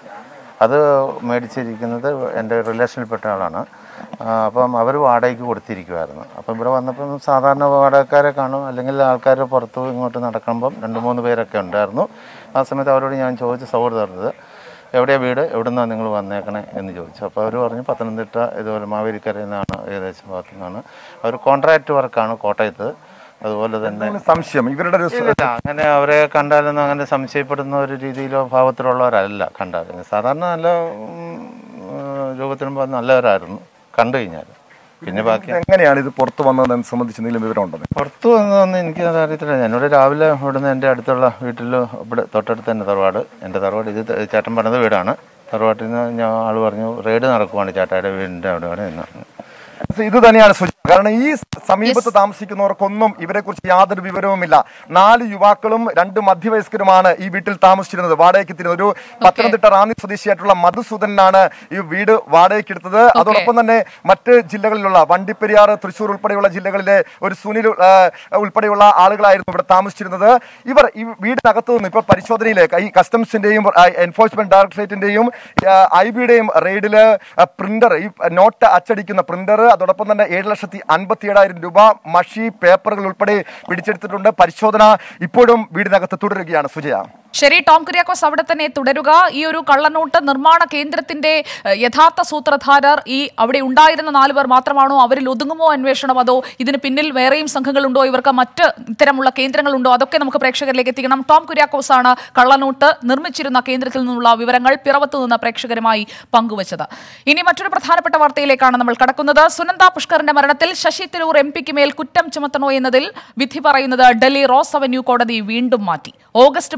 അത് മേടിച്ചിരിക്കുന്നത് എൻ്റെ റിലേഷനിൽപ്പെട്ട ആളാണ് ആ, അപ്പം അവർ വാടകയ്ക്ക് കൊടുത്തിരിക്കുമായിരുന്നു അപ്പം ഇവിടെ വന്നപ്പം സാധാരണ വാടകക്കാരെ കാണും അല്ലെങ്കിൽ ആൾക്കാർ പുറത്തു ഇങ്ങോട്ട് നടക്കുമ്പം രണ്ട് മൂന്ന് പേരൊക്കെ ഉണ്ടായിരുന്നു ആ സമയത്ത് അവരോട് ഞാൻ ചോദിച്ച സൗഹൃദം എവിടെയാ വീട് എവിടെ നിന്നാണ് നിങ്ങൾ വന്നേക്കണേ എന്ന് ചോദിച്ചു അപ്പോൾ അവർ പറഞ്ഞു പത്തനംതിട്ട ഇതുപോലെ മാവേലിക്കരയിൽ നിന്നാണ് ഏകദേശം ഭാഗത്തു നിന്നാണ് അവർ കോൺട്രാക്ട് വർക്കാണ് കോട്ടയത്ത് അതുപോലെ തന്നെ എന്തെങ്കിലും സംശയം ഇവരുടെ ഒരു ഇല്ല, ഇല്ല. അങ്ങനെ അവരെ കണ്ടാലൊന്നും അങ്ങനെ സംശയപ്പെടുന്ന ഒരു രീതിയിലോ ഭാവത്തിലുള്ളവരല്ല കണ്ടാൽ സാധാരണ നല്ല ഉം, ഏഹ്, രൂപത്തിലും നല്ലവരായിരുന്നു കണ്ടു കഴിഞ്ഞാൽ പിന്നെ ബാക്കി എങ്ങനെയാണ് ഇത് പുറത്തു വന്നതെന്ന് സംബന്ധിച്ച് എന്തെങ്കിലും വിവരം ഉണ്ടോ പുറത്തു വന്നതൊന്നും എനിക്ക് അത് അറിയത്തില്ല ഞാനിവിടെ രാവിലെ ഇവിടുന്ന് എൻ്റെ അടുത്തുള്ള വീട്ടിൽ ഇവിടെ തൊട്ടടുത്ത് തന്നെ തറവാട് എൻ്റെ തറവാട് ഇത് ത- ചേട്ടൻ പറഞ്ഞ വീടാണ് തറവാട്ടിൽ നിന്ന് ഞാൻ ആൾ പറഞ്ഞു റെയ്ഡ് നടക്കുവാണ് ചേട്ടായുടെ വീടിൻ്റെ അവിടെ എന്ന് പറഞ്ഞു ഇത് തന്നെയാണ് സൂചന കാരണം ഈ സമീപത്ത് താമസിക്കുന്നവർക്കൊന്നും ഇവരെ കുറിച്ച് യാതൊരു വിവരവുമില്ല നാല് യുവാക്കളും രണ്ട് മധ്യവയസ്കരുമാണ് ഈ വീട്ടിൽ താമസിച്ചിരുന്നത് വാടകയ്ക്ക് എത്തിയിരുന്നത് ഒരു പത്തനംതിട്ട റാന്നി സ്വദേശിയായിട്ടുള്ള മധുസൂദനാണ് ഈ വീട് വാടകയ്ക്ക് എടുത്തത് അതോടൊപ്പം തന്നെ മറ്റ് ജില്ലകളിലുള്ള വണ്ടിപ്പെരിയാർ തൃശൂർ ഉൾപ്പെടെയുള്ള ജില്ലകളിലെ ഒരു സുനിൽ ആ, ഉൾപ്പെടെയുള്ള ആളുകളായിരുന്നു ഇവിടെ താമസിച്ചിരുന്നത് ഇവർ ഈ വീടിനകത്ത് നിന്ന് ഇപ്പോൾ പരിശോധനയിലേക്ക് ഈ കസ്റ്റംസിന്റെയും എൻഫോഴ്സ്മെന്റ് ഡയറക്ടറേറ്റിന്റെയും ഐ ബിയുടെയും റെയ്ഡില് പ്രിന്റർ ഈ നോട്ട് അച്ചടിക്കുന്ന പ്രിന്റർ അതോടൊപ്പം തന്നെ ഏഴ് ലക്ഷത്തി അൻപത്തി ഏഴായിരം രൂപ മഷി പേപ്പറുകൾ ഉൾപ്പെടെ പിടിച്ചെടുത്തിട്ടുണ്ട് പരിശോധന ഇപ്പോഴും വീടിനകത്ത് തുടരുകയാണ് സുജയ ശരി ടോം കുര്യാക്കോസ് അവിടെ തന്നെ തുടരുക ഈ ഒരു കള്ളനോട്ട് നിർമ്മാണ കേന്ദ്രത്തിന്റെ ഏഹ്, യഥാർത്ഥ സൂത്രധാരർ ഈ അവിടെ ഉണ്ടായിരുന്ന നാല് പേർ മാത്രമാണോ അവരിൽ ഒതുങ്ങുമോ അന്വേഷണം അതോ ഇതിന് പിന്നിൽ വേറെയും സംഘങ്ങളുണ്ടോ ഇവർക്ക് മറ്റ് ഇത്തരമുള്ള കേന്ദ്രങ്ങളുണ്ടോ അതൊക്കെ നമുക്ക് പ്രേക്ഷകരിലേക്ക് എത്തിക്കണം ടോം കുര്യാക്കോസ് ആണ് കള്ളനോട്ട് നിർമ്മിച്ചിരുന്ന കേന്ദ്രത്തിൽ നിന്നുള്ള വിവരങ്ങൾ പിറവത്തു നിന്ന് പ്രേക്ഷകരുമായി പങ്കുവച്ചത് ഇനി മറ്റൊരു പ്രധാനപ്പെട്ട വാർത്തയിലേക്കാണ് നമ്മൾ കടക്കുന്നത് സുനന്ദ പുഷ്കറിന്റെ മരണത്തിൽ ശശി തരൂർ എം പിക്ക് മേൽ കുറ്റം ചുമത്തണോ എന്നതിൽ വിധി പറയുന്നത് ഡൽഹി റോസ് അവന്യൂ കോടതി വീണ്ടും മാറ്റി ഓഗസ്റ്റ് പതിനെട്ടിന്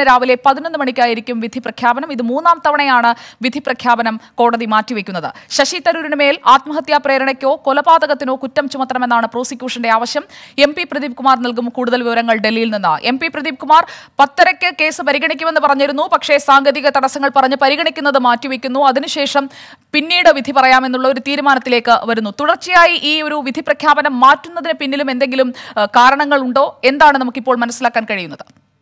രാവിലെ പതിനൊന്ന് മണിക്കായിരിക്കും വിധി പ്രഖ്യാപനം ഇത് മൂന്നാം തവണയാണ് വിധി പ്രഖ്യാപനം കോടതി മാറ്റിവെക്കുന്നത് ശശി തരൂരിന് മേൽ ആത്മഹത്യാ പ്രേരണയ്ക്കോ കൊലപാതകത്തിനോ കുറ്റം ചുമത്തണമെന്നാണ് പ്രോസിക്യൂഷന്റെ ആവശ്യം എം പി പ്രദീപ് കുമാർ നൽകും കൂടുതൽ വിവരങ്ങൾ ഡൽഹിയിൽ നിന്ന് എം പി പ്രദീപ് കുമാർ പത്തരയ്ക്ക് കേസ് പരിഗണിക്കുമെന്ന് പറഞ്ഞിരുന്നു പക്ഷേ സാങ്കേതിക തടസ്സങ്ങൾ പറഞ്ഞ് പരിഗണിക്കുന്നത് മാറ്റിവെക്കുന്നു അതിനുശേഷം പിന്നീട് വിധി പറയാമെന്നുള്ള ഒരു തീരുമാനത്തിലേക്ക് വരുന്നു തുടർച്ചയായി ഈ ഒരു വിധി പ്രഖ്യാപനം മാറ്റുന്നതിന് പിന്നിലും എന്തെങ്കിലും ഏഹ്, കാരണങ്ങളുണ്ടോ എന്താണ് നമുക്കിപ്പോൾ മനസ്സിലാക്കാൻ കഴിയുന്നത്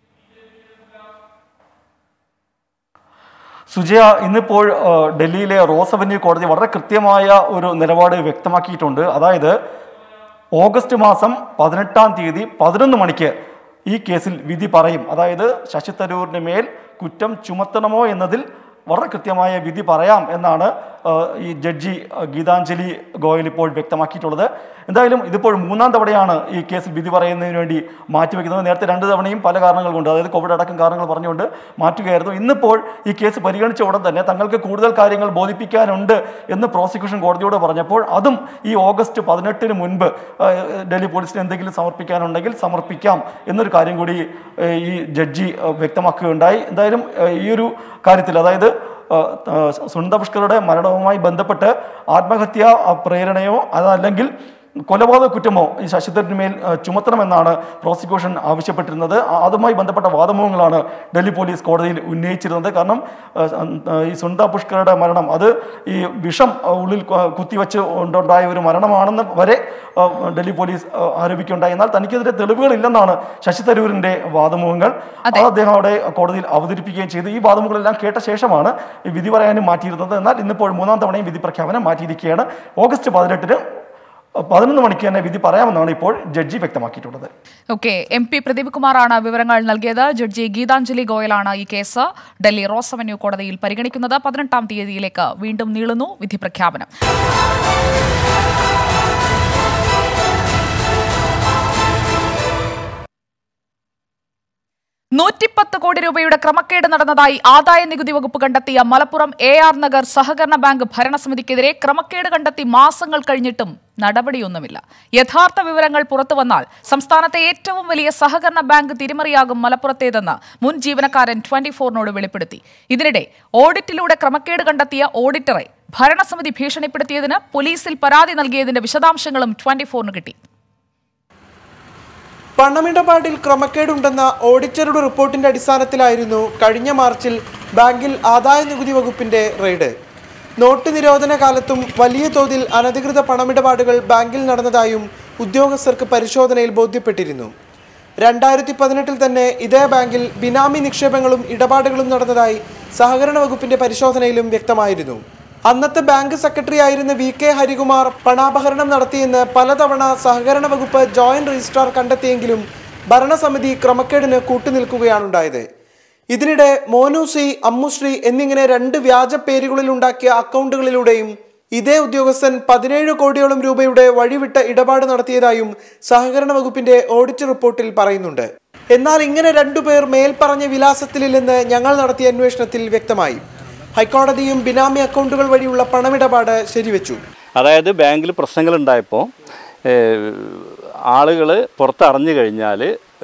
സുജയ ഇന്നിപ്പോൾ ആ, ഡൽഹിയിലെ റോസ് അവന്യൂ കോടതി വളരെ കൃത്യമായ ഒരു നിലപാട് വ്യക്തമാക്കിയിട്ടുണ്ട് അതായത് ഓഗസ്റ്റ് മാസം പതിനെട്ടാം തീയതി പതിനൊന്ന് മണിക്ക് ഈ കേസിൽ വിധി പറയും അതായത് ശശി തരൂരിന് മേൽ കുറ്റം ചുമത്തണമോ എന്നതിൽ വളരെ കൃത്യമായ വിധി പറയാം എന്നാണ് ആ, ഈ ജഡ്ജി ആ, ഗീതാഞ്ജലി ഗോയൽ ഇപ്പോൾ വ്യക്തമാക്കിയിട്ടുള്ളത് എന്തായാലും ഇതിപ്പോൾ മൂന്നാം തവണയാണ് ഈ കേസിൽ വിധി പറയുന്നതിന് വേണ്ടി മാറ്റിവെക്കുന്നത് നേരത്തെ രണ്ട് തവണയും പല കാരണങ്ങൾ കൊണ്ട് അതായത് കോവിഡ് അടക്കം കാരണങ്ങൾ പറഞ്ഞുകൊണ്ട് മാറ്റുകയായിരുന്നു ഇന്നിപ്പോൾ ഈ കേസ് പരിഗണിച്ച ഉടൻ തന്നെ തങ്ങൾക്ക് കൂടുതൽ കാര്യങ്ങൾ ബോധിപ്പിക്കാനുണ്ട് എന്ന് പ്രോസിക്യൂഷൻ കോടതിയോട് പറഞ്ഞപ്പോൾ അതും ഈ ഓഗസ്റ്റ് പതിനെട്ടിന് മുൻപ് ആ, ഡൽഹി പോലീസിന് എന്തെങ്കിലും സമർപ്പിക്കാനുണ്ടെങ്കിൽ സമർപ്പിക്കാം എന്നൊരു കാര്യം കൂടി ആ, ഈ ജഡ്ജി ആ, വ്യക്തമാക്കുകയുണ്ടായി എന്തായാലും ആ, ഈ ഒരു കാര്യത്തിൽ അതായത് ആ, ആ, സുനന്ദ പുഷ്കറുടെ മരണവുമായി ബന്ധപ്പെട്ട് ആത്മഹത്യാ ആ, പ്രേരണയോ അതല്ലെങ്കിൽ കൊലപാതക കുറ്റമോ ഈ ശശിധരന് മേൽ ആ, ചുമത്തണമെന്നാണ് പ്രോസിക്യൂഷൻ ആവശ്യപ്പെട്ടിരുന്നത് ആ- അതുമായി ബന്ധപ്പെട്ട വാദമുഖങ്ങളാണ് ഡൽഹി പോലീസ് കോടതിയിൽ ഉന്നയിച്ചിരുന്നത് കാരണം ആ, ആ, ഈ സുനന്ദ പുഷ്കറുടെ മരണം അത് ഈ വിഷം ആ, ഉള്ളിൽ കു- കുത്തിവെച്ച് ഉണ്ടായ ഒരു മരണമാണെന്ന് വരെ ആ, ഡൽഹി പോലീസ് ആ, ആരോപിക്കുകയുണ്ടായി എന്നാൽ തനിക്കെതിരെ തെളിവുകളില്ലെന്നാണ് ശശി തരൂരിന്റെ വാദമുഖങ്ങൾ അത് അദ്ദേഹം അവിടെ കോടതിയിൽ അവതരിപ്പിക്കുകയും ചെയ്തു ഈ വാദമുകളെല്ലാം കേട്ട ശേഷമാണ് ഈ വിധി പറയാനും മാറ്റിയിരുന്നത് എന്നാൽ ഇന്നിപ്പോൾ മൂന്നാം തവണയും വിധി പ്രഖ്യാപനം മാറ്റിയിരിക്കുകയാണ് ഓഗസ്റ്റ് പതിനെട്ടിന് പതിനൊന്ന് മണിക്ക് തന്നെ വിധി പറയാമെന്നാണ് ഇപ്പോൾ ജഡ്ജി വ്യക്തമാക്കിയിട്ടുള്ളത് ഓക്കെ എം പി പ്രദീപ് കുമാറാണ് വിവരങ്ങൾ നൽകിയത് ജഡ്ജി ഗീതാഞ്ജലി ഗോയലാണ് ഈ കേസ് ഡൽഹി റോസ് അവന്യൂ കോടതിയിൽ പരിഗണിക്കുന്നത് പതിനെട്ടാം തീയതിയിലേക്ക് വീണ്ടും നീളുന്നു വിധി പ്രഖ്യാപനം നൂറ്റിപ്പത്ത് കോടി രൂപയുടെ ക്രമക്കേട് നടന്നതായി ആദായ നികുതി വകുപ്പ് കണ്ടെത്തിയ മലപ്പുറം എ ആർ നഗർ സഹകരണ ബാങ്ക് ഭരണസമിതിക്കെതിരെ ക്രമക്കേട് കണ്ടെത്തി മാസങ്ങൾ കഴിഞ്ഞിട്ടും നടപടിയൊന്നുമില്ല യഥാർത്ഥ വിവരങ്ങൾ പുറത്തുവന്നാൽ സംസ്ഥാനത്തെ ഏറ്റവും വലിയ സഹകരണ ബാങ്ക് തിരിമറിയാകും മലപ്പുറത്തേതെന്ന് മുൻ ജീവനക്കാരൻ ട്വന്റി ഫോറിനോട് വെളിപ്പെടുത്തി ഇതിനിടെ ഓഡിറ്റിലൂടെ ക്രമക്കേട് കണ്ടെത്തിയ ഓഡിറ്ററെ ഭരണസമിതി ഭീഷണിപ്പെടുത്തിയതിന് പോലീസിൽ പരാതി നൽകിയതിന്റെ വിശദാംശങ്ങളും ട്വന്റി ഫോറിന് കിട്ടി പണമിടപാടിൽ ക്രമക്കേടുണ്ടെന്ന ഓഡിറ്ററുടെ റിപ്പോർട്ടിന്റെ അടിസ്ഥാനത്തിലായിരുന്നു കഴിഞ്ഞ മാർച്ചിൽ ബാങ്കിൽ ആദായ നികുതി വകുപ്പിന്റെ റെയ്ഡ് നോട്ട് നിരോധന കാലത്തും വലിയ തോതിൽ അനധികൃത പണമിടപാടുകൾ ബാങ്കിൽ നടന്നതായും ഉദ്യോഗസ്ഥർക്ക് പരിശോധനയിൽ ബോധ്യപ്പെട്ടിരുന്നു രണ്ടായിരത്തി പതിനെട്ടിൽ തന്നെ ഇതേ ബാങ്കിൽ ബിനാമി നിക്ഷേപങ്ങളും ഇടപാടുകളും നടന്നതായി സഹകരണ വകുപ്പിന്റെ പരിശോധനയിലും വ്യക്തമായിരുന്നു അന്നത്തെ ബാങ്ക് സെക്രട്ടറി ആയിരുന്ന വി കെ ഹരികുമാർ പണാപഹരണം നടത്തിയെന്ന് പലതവണ സഹകരണ വകുപ്പ് ജോയിന്റ് രജിസ്ട്രാർ കണ്ടെത്തിയെങ്കിലും ഭരണസമിതി ക്രമക്കേടിന് കൂട്ടുനിൽക്കുകയാണുണ്ടായത് ഇതിനിടെ മോനുശ്രീ അമ്മുശ്രീ എന്നിങ്ങനെ രണ്ട് വ്യാജ പേരുകളിൽ ഉണ്ടാക്കിയ അക്കൗണ്ടുകളിലൂടെയും ഇതേ ഉദ്യോഗസ്ഥൻ പതിനേഴ് കോടിയോളം രൂപയുടെ വഴിവിട്ട ഇടപാട് നടത്തിയതായും സഹകരണ വകുപ്പിന്റെ ഓഡിറ്റ് റിപ്പോർട്ടിൽ പറയുന്നുണ്ട് എന്നാൽ ഇങ്ങനെ രണ്ടുപേർ മേൽപ്പറഞ്ഞ വിലാസത്തിലില്ലെന്ന് ഞങ്ങൾ നടത്തിയ അന്വേഷണത്തിൽ വ്യക്തമായി ഹൈക്കോടതിയും ബിനാമി അക്കൗണ്ടുകൾ വഴിയുള്ള പണമിടപാട് ശരിവെച്ചു അതായത് ബാങ്കിൽ പ്രശ്നങ്ങൾ ഉണ്ടായപ്പോൾ ആളുകൾ പുറത്തറിഞ്ഞു കഴിഞ്ഞാൽ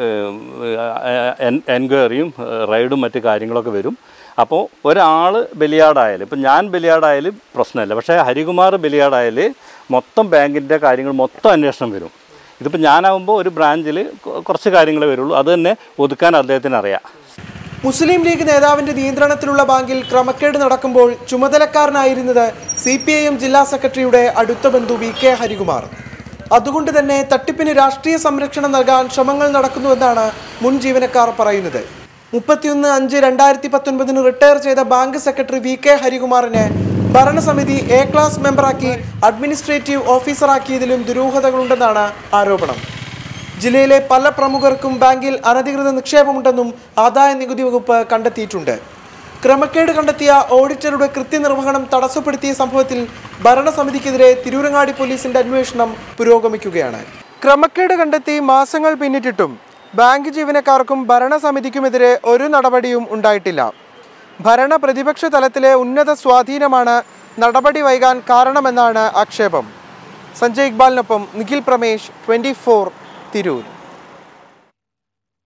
എൻക്വയറിയും റൈഡും മറ്റു കാര്യങ്ങളൊക്കെ വരും അപ്പോൾ ഒരാൾ ബലിയാടായാൽ ഇപ്പം ഞാൻ ബലിയാടായാലും പ്രശ്നമില്ല പക്ഷേ ഹരികുമാർ ബലിയാടായാൽ മൊത്തം ബാങ്കിൻ്റെ കാര്യങ്ങൾ മൊത്തം അന്വേഷണം വരും ഇതിപ്പോൾ ഞാനാവുമ്പോൾ ഒരു ബ്രാഞ്ചിൽ കുറച്ച് കാര്യങ്ങളെ വരുള്ളൂ അത് തന്നെ ഒതുക്കാൻ അദ്ദേഹത്തിന് അറിയാം മുസ്ലിം ലീഗ് നേതാവിന്റെ നിയന്ത്രണത്തിലുള്ള ബാങ്കിൽ ക്രമക്കേട് നടക്കുമ്പോൾ ചുമതലക്കാരനായിരുന്നത് സി പി ഐ എം ജില്ലാ സെക്രട്ടറിയുടെ അടുത്ത ബന്ധു വി കെ ഹരികുമാർ അതുകൊണ്ട് തന്നെ തട്ടിപ്പിന് രാഷ്ട്രീയ സംരക്ഷണം നൽകാൻ ശ്രമങ്ങൾ നടക്കുന്നുവെന്നാണ് മുൻ ജീവനക്കാർ പറയുന്നത് മുപ്പത്തിയൊന്ന് അഞ്ച് രണ്ടായിരത്തി പത്തൊൻപതിന് റിട്ടയർ ചെയ്ത ബാങ്ക് സെക്രട്ടറി വി കെ ഹരികുമാറിനെ ഭരണസമിതി എ ക്ലാസ് മെമ്പറാക്കി അഡ്മിനിസ്ട്രേറ്റീവ് ഓഫീസറാക്കിയതിലും ദുരൂഹതകളുണ്ടെന്നാണ് ആരോപണം ജില്ലയിലെ പല പ്രമുഖർക്കും ബാങ്കിൽ അനധികൃത നിക്ഷേപമുണ്ടെന്നും ആദായ നികുതി വകുപ്പ് കണ്ടെത്തിയിട്ടുണ്ട് ക്രമക്കേട് കണ്ടെത്തിയ ഓഡിറ്ററുടെ കൃത്യനിർവഹണം തടസ്സപ്പെടുത്തിയ സംഭവത്തിൽ ഭരണസമിതിക്കെതിരെ തിരൂരങ്ങാടി പോലീസിന്റെ അന്വേഷണം പുരോഗമിക്കുകയാണ് ക്രമക്കേട് കണ്ടെത്തി മാസങ്ങൾ പിന്നിട്ടിട്ടും ബാങ്ക് ജീവനക്കാർക്കും ഭരണസമിതിക്കുമെതിരെ ഒരു നടപടിയും ഉണ്ടായിട്ടില്ല ഭരണ പ്രതിപക്ഷ തലത്തിലെ ഉന്നത സ്വാധീനമാണ് നടപടി വൈകാൻ കാരണമെന്നാണ് ആക്ഷേപം സഞ്ജയ് ഇക്ബാലിനൊപ്പം നിഖിൽ പ്രമേഷ് ട്വന്റി ഫോർ തിരൂർ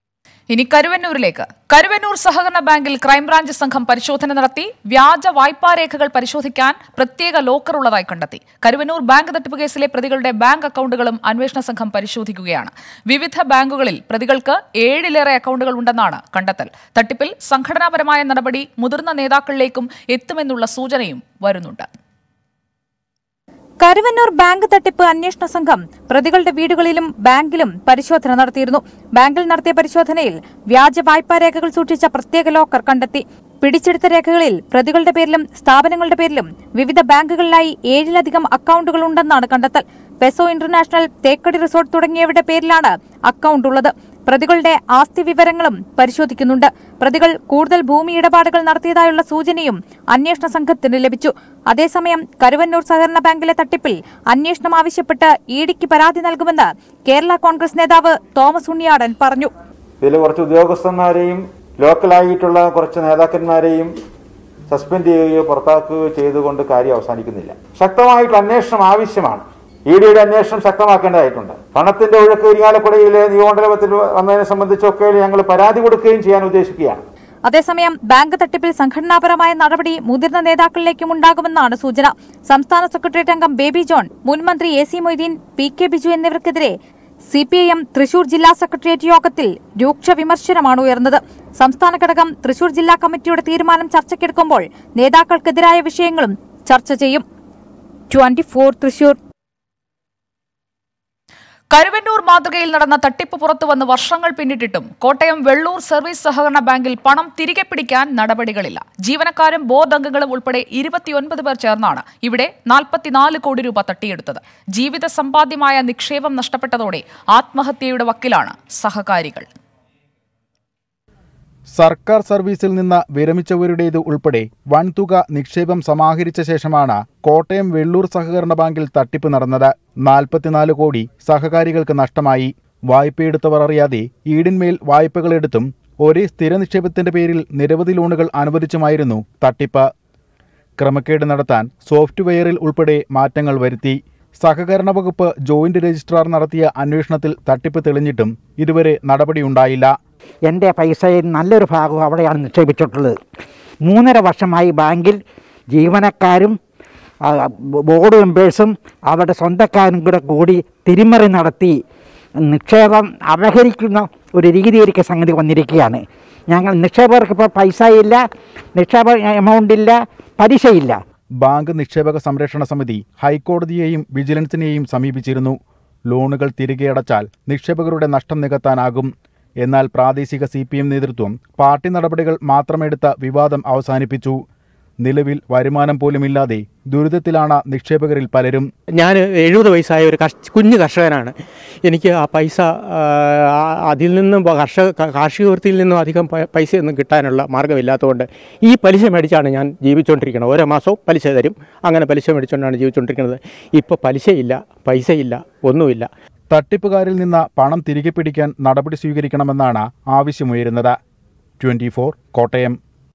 ഇനി കരുവന്നൂരിലേക്ക് കരുവന്നൂർ സഹകരണ ബാങ്കിൽ ക്രൈംബ്രാഞ്ച് സംഘം പരിശോധന നടത്തി വ്യാജ വായ്പാ രേഖകൾ പരിശോധിക്കാൻ പ്രത്യേക ലോക്കർ ഉള്ളതായി കണ്ടെത്തി കരുവന്നൂർ ബാങ്ക് തട്ടിപ്പ് കേസിലെ പ്രതികളുടെ ബാങ്ക് അക്കൗണ്ടുകളും അന്വേഷണ സംഘം പരിശോധിക്കുകയാണ് വിവിധ ബാങ്കുകളിൽ പ്രതികൾക്ക് ഏഴിലേറെ അക്കൗണ്ടുകൾ ഉണ്ടെന്നാണ് കണ്ടെത്തൽ തട്ടിപ്പിൽ സംഘടനാപരമായ നടപടി മുതിർന്ന നേതാക്കളിലേക്കും എത്തുമെന്നുള്ള സൂചനയും വരുന്നുണ്ട് കരുവന്നൂർ ബാങ്ക് തട്ടിപ്പ് അന്വേഷണ സംഘം പ്രതികളുടെ വീടുകളിലും ബാങ്കിലും പരിശോധന നടത്തിയിരുന്നു ബാങ്കിൽ നടത്തിയ പരിശോധനയിൽ വ്യാജ വായ്പാ രേഖകൾ സൂക്ഷിച്ച പ്രത്യേക ലോക്കർ കണ്ടെത്തി പിടിച്ചെടുത്ത രേഖകളിൽ പ്രതികളുടെ പേരിലും സ്ഥാപനങ്ങളുടെ പേരിലും വിവിധ ബാങ്കുകളിലായി ഏഴിലധികം അക്കൗണ്ടുകൾ ഉണ്ടെന്നാണ് കണ്ടെത്തൽ പെസോ ഇന്റർനാഷണൽ തേക്കടി റിസോർട്ട് തുടങ്ങിയവരുടെ പേരിലാണ് അക്കൗണ്ട് ഉള്ളത് പ്രതികളുടെ ആസ്തി വിവരങ്ങളും പരിശോധിക്കുന്നുണ്ട് പ്രതികൾ കൂടുതൽ ഭൂമി ഇടപാടുകൾ നടത്തിയതായുള്ള സൂചനയും അന്വേഷണ സംഘത്തിന് ലഭിച്ചു അതേസമയം കരുവന്നൂർ സഹകരണ ബാങ്കിലെ തട്ടിപ്പിൽ അന്വേഷണം ആവശ്യപ്പെട്ട് ഇഡിക്ക് പരാതി നൽകുമെന്ന് കേരള കോൺഗ്രസ് നേതാവ് തോമസ് ഉണ്ണിയാടൻ പറഞ്ഞു ഇതിൽ കുറച്ച് ഉദ്യോഗസ്ഥന്മാരെയും ലോക്കലായിട്ടുള്ള കുറച്ച് നേതാക്കന്മാരെയും സസ്പെൻഡ് ചെയ്യുകയോ പുറത്താക്കുകയോ ചെയ്തുകൊണ്ട് കാര്യം അവസാനിക്കുന്നില്ല ശക്തമായിട്ടുള്ള അന്വേഷണം ആവശ്യമാണ് ഇ ഡിയുടെ അന്വേഷണം ശക്തമാക്കേണ്ടതായിട്ടുണ്ട് പണത്തിന്റെ ഒഴുക്ക് ഇരിങ്ങാലക്കുടയിലെ നിയമമണ്ഡലത്തിൽ വന്നതിനെ സംബന്ധിച്ചൊക്കെ ഞങ്ങൾ പരാതി കൊടുക്കുകയും ചെയ്യാൻ ഉദ്ദേശിക്കുകയാണ് അതേസമയം ബാങ്ക് തട്ടിപ്പിൽ സംഘടനാപരമായ നടപടി മുതിർന്ന നേതാക്കളിലേക്കും ഉണ്ടാകുമെന്നാണ് സൂചന സംസ്ഥാന സെക്രട്ടേറിയറ്റ് അംഗം ബേബി ജോൺ മുൻ മന്ത്രി A C Moideen P K Biju എന്നിവർക്കെതിരെ C P I M Thrissur ജില്ലാ സെക്രട്ടേറിയറ്റ് യോഗത്തിൽ രൂക്ഷ വിമർശനമാണ് ഉയർന്നത് സംസ്ഥാന ഘടകം തൃശൂർ ജില്ലാ കമ്മിറ്റിയുടെ തീരുമാനം ചർച്ചയ്ക്കെടുക്കുമ്പോൾ നേതാക്കൾക്കെതിരായ വിഷയങ്ങളും ചർച്ച ചെയ്യും ട്വന്റി ഫോർ തൃശൂർ കരുവന്നൂർ മാതൃകയിൽ നടന്ന തട്ടിപ്പ് പുറത്തുവന്ന് വർഷങ്ങൾ പിന്നിട്ടിട്ടും കോട്ടയം വെള്ളൂർ സർവീസ് സഹകരണ ബാങ്കിൽ പണം തിരികെ പിടിക്കാൻ നടപടികളില്ല ജീവനക്കാരും ബോർഡ് അംഗങ്ങളും ഉൾപ്പെടെ ഇരുപത്തിയൊൻപത് പേർ ചേർന്നാണ് ഇവിടെ നാൽപ്പത്തിനാല് കോടി രൂപ തട്ടിയെടുത്തത് ജീവിത സമ്പാദ്യമായ നിക്ഷേപം നഷ്ടപ്പെട്ടതോടെ ആത്മഹത്യയുടെ വക്കിലാണ് സഹകാരികൾ സർക്കാർ സർവീസിൽ നിന്ന് വിരമിച്ചവരുടേത് ഉൾപ്പെടെ വൻതുക നിക്ഷേപം സമാഹരിച്ച ശേഷമാണ് കോട്ടയം വെള്ളൂർ സഹകരണ ബാങ്കിൽ തട്ടിപ്പ് നടന്നത് നാൽപ്പത്തിനാല് കോടി സഹകാരികൾക്ക് നഷ്ടമായി വായ്പയെടുത്തവർ അറിയാതെ ഈടിന്മേൽ വായ്പകളെടുത്തും ഒരേ സ്ഥിര നിക്ഷേപത്തിന്റെ പേരിൽ നിരവധി ലോണുകൾ അനുവദിച്ചുമായിരുന്നു തട്ടിപ്പ് ക്രമക്കേട് നടത്താൻ സോഫ്റ്റ്വെയറിൽ ഉൾപ്പെടെ മാറ്റങ്ങൾ വരുത്തി സഹകരണ വകുപ്പ് ജോയിന്റ് രജിസ്ട്രാർ നടത്തിയ അന്വേഷണത്തിൽ തട്ടിപ്പ് തെളിഞ്ഞിട്ടും ഇതുവരെ നടപടിയുണ്ടായില്ല എൻ്റെ പൈസയിൽ നല്ലൊരു ഭാഗം അവിടെയാണ് നിക്ഷേപിച്ചിട്ടുള്ളത് മൂന്നര വർഷമായി ബാങ്കിൽ ജീവനക്കാരും ആ, ബോർഡ് മെമ്പേഴ്സും അവരുടെ സ്വന്തക്കാരും കൂടെ കൂടി തിരിമറി നടത്തി നിക്ഷേപം അപഹരിക്കുന്ന ഒരു രീതിയിലേക്ക് സംഗതി വന്നിരിക്കുകയാണ് ഞങ്ങൾ നിക്ഷേപകർക്ക് ഇപ്പോൾ പൈസയില്ല നിക്ഷേപ എമൗണ്ട് ഇല്ല പലിശയില്ല ബാങ്ക് നിക്ഷേപക സംരക്ഷണ സമിതി ഹൈക്കോടതിയെയും വിജിലൻസിനെയും സമീപിച്ചിരുന്നു ലോണുകൾ തിരികെ അടച്ചാൽ നിക്ഷേപകരുടെ നഷ്ടം നികത്താനാകും എന്നാൽ പ്രാദേശിക സി നേതൃത്വം പാർട്ടി നടപടികൾ മാത്രമെടുത്ത വിവാദം അവസാനിപ്പിച്ചു നിലവിൽ വരുമാനം പോലുമില്ലാതെ ദുരിതത്തിലാണ് നിക്ഷേപകരിൽ പലരും ഞാൻ എഴുപത് വയസ്സായ ഒരു കർഷ കുഞ്ഞു കർഷകനാണ് എനിക്ക് ആ പൈസ ആ, അതിൽ നിന്നും കർഷക കാർഷിക വൃത്തിയിൽ നിന്നും അധികം പ- പൈസയൊന്നും കിട്ടാനുള്ള മാർഗ്ഗമില്ലാത്തതുകൊണ്ട് ഈ പലിശ മേടിച്ചാണ് ഞാൻ ജീവിച്ചുകൊണ്ടിരിക്കുന്നത് ഓരോ മാസവും പലിശ തരും അങ്ങനെ പലിശ മേടിച്ചുകൊണ്ടാണ് ജീവിച്ചുകൊണ്ടിരിക്കുന്നത് ഇപ്പോൾ പലിശയില്ല പൈസയില്ല ഒന്നുമില്ല തട്ടിപ്പുകാരിൽ നിന്ന് പണം തിരികെ പിടിക്കാൻ നടപടി സ്വീകരിക്കണമെന്നാണ് ആവശ്യമുയരുന്നത് ട്വന്റി കോട്ടയം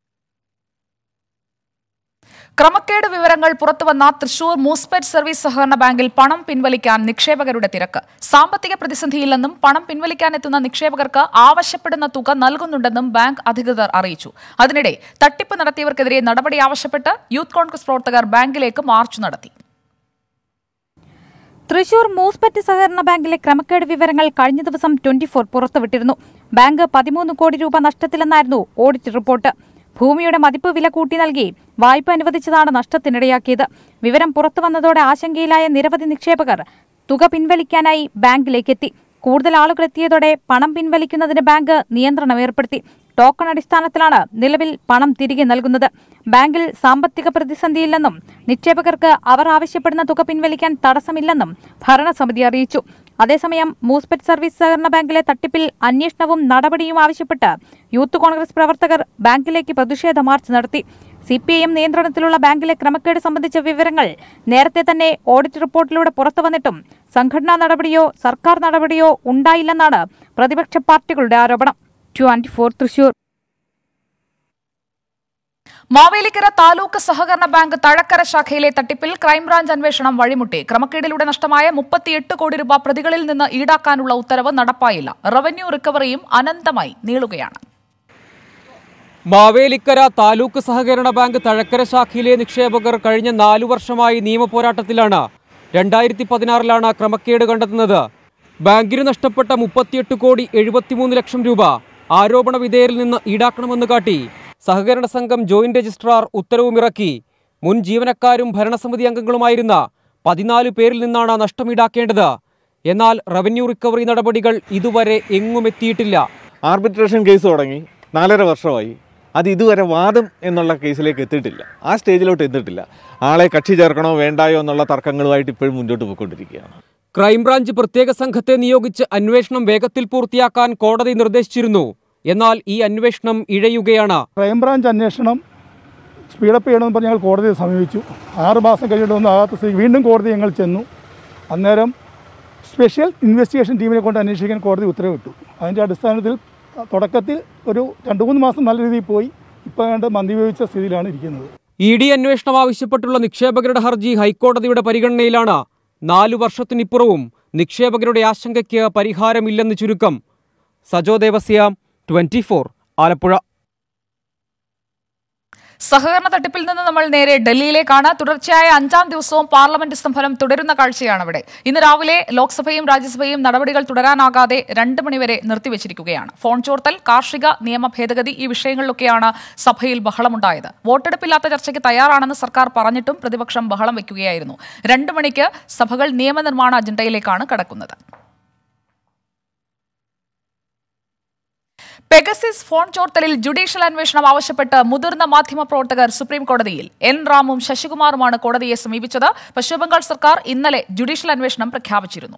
ക്രമക്കേട് വിവരങ്ങൾ പുറത്തുവന്ന തൃശൂർ മൂസ്പെറ്റ് സർവീസ് സഹകരണ ബാങ്കിൽ പണം പിൻവലിക്കാൻ നിക്ഷേപകരുടെ തിരക്ക് സാമ്പത്തിക പ്രതിസന്ധിയില്ലെന്നും പണം പിൻവലിക്കാനെത്തുന്ന നിക്ഷേപകർക്ക് ആവശ്യപ്പെടുന്ന തുക നൽകുന്നുണ്ടെന്നും ബാങ്ക് അധികൃതർ അറിയിച്ചു അതിനിടെ തട്ടിപ്പ് നടത്തിയവർക്കെതിരെ നടപടി ആവശ്യപ്പെട്ട് യൂത്ത് കോൺഗ്രസ് പ്രവർത്തകർ ബാങ്കിലേക്ക് മാർച്ച് നടത്തി തൃശൂർ മൂസ്പെറ്റ് സഹകരണ ബാങ്കിലെ ക്രമക്കേട് വിവരങ്ങൾ കഴിഞ്ഞ ദിവസം ട്വന്റി ഫോർ പുറത്തുവിട്ടിരുന്നു ബാങ്ക് പതിമൂന്ന് കോടി രൂപ നഷ്ടത്തിലെന്നായിരുന്നു ഓഡിറ്റ് റിപ്പോർട്ട് ഭൂമിയുടെ മതിപ്പ് വില കൂട്ടി നൽകി വായ്പ അനുവദിച്ചതാണ് നഷ്ടത്തിനിടയാക്കിയത് വിവരം പുറത്തു വന്നതോടെ ആശങ്കയിലായ നിരവധി നിക്ഷേപകർ തുക പിൻവലിക്കാനായി ബാങ്കിലേക്കെത്തി കൂടുതൽ ആളുകൾ എത്തിയതോടെ പണം പിൻവലിക്കുന്നതിന് ബാങ്ക് നിയന്ത്രണം ഏർപ്പെടുത്തി ടോക്കൺ അടിസ്ഥാനത്തിലാണ് നിലവിൽ പണം തിരികെ നൽകുന്നത് ബാങ്കിൽ സാമ്പത്തിക പ്രതിസന്ധിയില്ലെന്നും നിക്ഷേപകർക്ക് അവർ ആവശ്യപ്പെടുന്ന തുക പിൻവലിക്കാൻ തടസ്സമില്ലെന്നും ഭരണസമിതി അറിയിച്ചു അതേസമയം മൂസ്പെറ്റ് സർവീസ് സഹകരണ ബാങ്കിലെ തട്ടിപ്പിൽ അന്വേഷണവും നടപടിയും ആവശ്യപ്പെട്ട് യൂത്ത് കോൺഗ്രസ് പ്രവർത്തകർ ബാങ്കിലേക്ക് പ്രതിഷേധ മാർച്ച് നടത്തി സി പി ഐ എം നിയന്ത്രണത്തിലുള്ള ബാങ്കിലെ ക്രമക്കേട് സംബന്ധിച്ച വിവരങ്ങൾ നേരത്തെ തന്നെ ഓഡിറ്റ് റിപ്പോർട്ടിലൂടെ പുറത്തു വന്നിട്ടും സംഘടനാ നടപടിയോ സർക്കാർ നടപടിയോ ഉണ്ടായില്ലെന്നാണ് പ്രതിപക്ഷ പാർട്ടികളുടെ ആരോപണം ട്വന്റി ഫോർ തൃശൂർ മാവേലിക്കര താലൂക്ക് സഹകരണ ബാങ്ക് തഴക്കര ശാഖയിലെ തട്ടിപ്പിൽ ക്രൈംബ്രാഞ്ച് അന്വേഷണം വഴിമുട്ടി ക്രമക്കേടിലൂടെ നഷ്ടമായ മുപ്പത്തിയെട്ട് കോടി രൂപ പ്രതികളിൽ നിന്ന് ഈടാക്കാനുള്ള ഉത്തരവ് നടപ്പായില്ല റവന്യൂ റിക്കവറിയും അനന്തമായി നീളുകയാണ് മാവേലിക്കര താലൂക്ക് സഹകരണ ബാങ്ക് തഴക്കര ശാഖയിലെ നിക്ഷേപകർ കഴിഞ്ഞ നാലു വർഷമായി നിയമപോരാട്ടത്തിലാണ് രണ്ടായിരത്തി പതിനാറിലാണ് ക്രമക്കേട് കണ്ടെത്തുന്നത് ബാങ്കിന് നഷ്ടപ്പെട്ട മുപ്പത്തിയെട്ട് കോടി എഴുപത്തിമൂന്ന് ലക്ഷം രൂപ ആരോപണ വിധേയരിൽ നിന്ന് ഈടാക്കണമെന്ന് കാട്ടി സഹകരണ സംഘം ജോയിന്റ് രജിസ്ട്രാർ ഉത്തരവുമിറക്കി മുൻ ജീവനക്കാരും ഭരണസമിതി അംഗങ്ങളുമായിരുന്ന പതിനാല് പേരിൽ നിന്നാണ് നഷ്ടം ഈടാക്കേണ്ടത് എന്നാൽ റവന്യൂ റിക്കവറി നടപടികൾ ഇതുവരെ എങ്ങുമെത്തിയിട്ടില്ല ആർബിട്രേഷൻ കേസ് തുടങ്ങി നാലര വർഷമായി അത് ഇതുവരെ വാദം എന്നുള്ള കേസിലേക്ക് എത്തിയിട്ടില്ല ആ സ്റ്റേജിലോട്ട് എത്തിയിട്ടില്ല ആളെ കക്ഷി ചേർക്കണോ വേണ്ടായോ എന്നുള്ള തർക്കങ്ങളുമായിട്ട് ഇപ്പോഴും മുന്നോട്ട് പോയിക്കൊണ്ടിരിക്കുകയാണ് ക്രൈംബ്രാഞ്ച് പ്രത്യേക സംഘത്തെ നിയോഗിച്ച് അന്വേഷണം വേഗത്തിൽ പൂർത്തിയാക്കാൻ കോടതി നിർദ്ദേശിച്ചിരുന്നു എന്നാൽ ഈ അന്വേഷണം ഇഴയുകയാണ് ക്രൈംബ്രാഞ്ച് അന്വേഷണം സ്പീഡപ്പ് ചെയ്യണമെന്ന് പറഞ്ഞ് ഞങ്ങൾ കോടതിയെ സമീപിച്ചു ആറ് മാസം കഴിഞ്ഞിട്ടൊന്നും ആകാത്ത സ്ഥിതി വീണ്ടും കോടതി ഞങ്ങൾ ചെന്നു അന്നേരം സ്പെഷ്യൽ ഇൻവെസ്റ്റിഗേഷൻ ടീമിനെ കൊണ്ട് അന്വേഷിക്കാൻ കോടതി ഉത്തരവിട്ടു അതിൻ്റെ അടിസ്ഥാനത്തിൽ തുടക്കത്തിൽ ഒരു രണ്ട് മൂന്ന് മാസം നല്ല രീതിയിൽ പോയി ഇപ്പോൾ കണ്ട് മന്ദിവഹിച്ച സ്ഥിതിയിലാണ് ഇരിക്കുന്നത് ഇ ഡി അന്വേഷണം ആവശ്യപ്പെട്ടുള്ള നിക്ഷേപകരുടെ ഹർജി ഹൈക്കോടതിയുടെ പരിഗണനയിലാണ് നാലു വർഷത്തിനിപ്പുറവും നിക്ഷേപകരുടെ ആശങ്കയ്ക്ക് പരിഹാരമില്ലെന്ന് ചുരുക്കം സജോ ദേവസ്യ ട്വന്റി ആലപ്പുഴ സഹകരണ തട്ടിപ്പിൽ നിന്ന് നമ്മൾ നേരെ ഡൽഹിയിലേക്കാണ് തുടർച്ചയായ അഞ്ചാം ദിവസവും പാർലമെന്റ് സ്തംഭനം തുടരുന്ന കാഴ്ചയാണ് അവിടെ ഇന്ന് രാവിലെ ലോക്സഭയും രാജ്യസഭയും നടപടികൾ തുടരാനാകാതെ രണ്ട് മണിവരെ നിർത്തിവച്ചിരിക്കുകയാണ് ഫോൺ ചോർത്തൽ കാർഷിക നിയമ ഭേദഗതി ഈ വിഷയങ്ങളിലൊക്കെയാണ് സഭയിൽ ബഹളമുണ്ടായത് വോട്ടെടുപ്പില്ലാത്ത ചർച്ചയ്ക്ക് തയ്യാറാണെന്ന് സർക്കാർ പറഞ്ഞിട്ടും പ്രതിപക്ഷം ബഹളം വയ്ക്കുകയായിരുന്നു രണ്ട് മണിക്ക് സഭകൾ നിയമനിർമ്മാണ അജണ്ടയിലേക്കാണ് കടക്കുന്നത് പെഗസിസ് ഫോൺ ചോർത്തലിൽ ജുഡീഷ്യൽ അന്വേഷണം ആവശ്യപ്പെട്ട് മുതിർന്ന മാധ്യമപ്രവർത്തകർ സുപ്രീം കോടതിയിൽ എൻ റാമും ശശികുമാറുമാണ് കോടതിയെ സമീപിച്ചത് പശ്ചിമബംഗാൾ സർക്കാർ ഇന്നലെ ജുഡീഷ്യൽ അന്വേഷണം പ്രഖ്യാപിച്ചിരുന്നു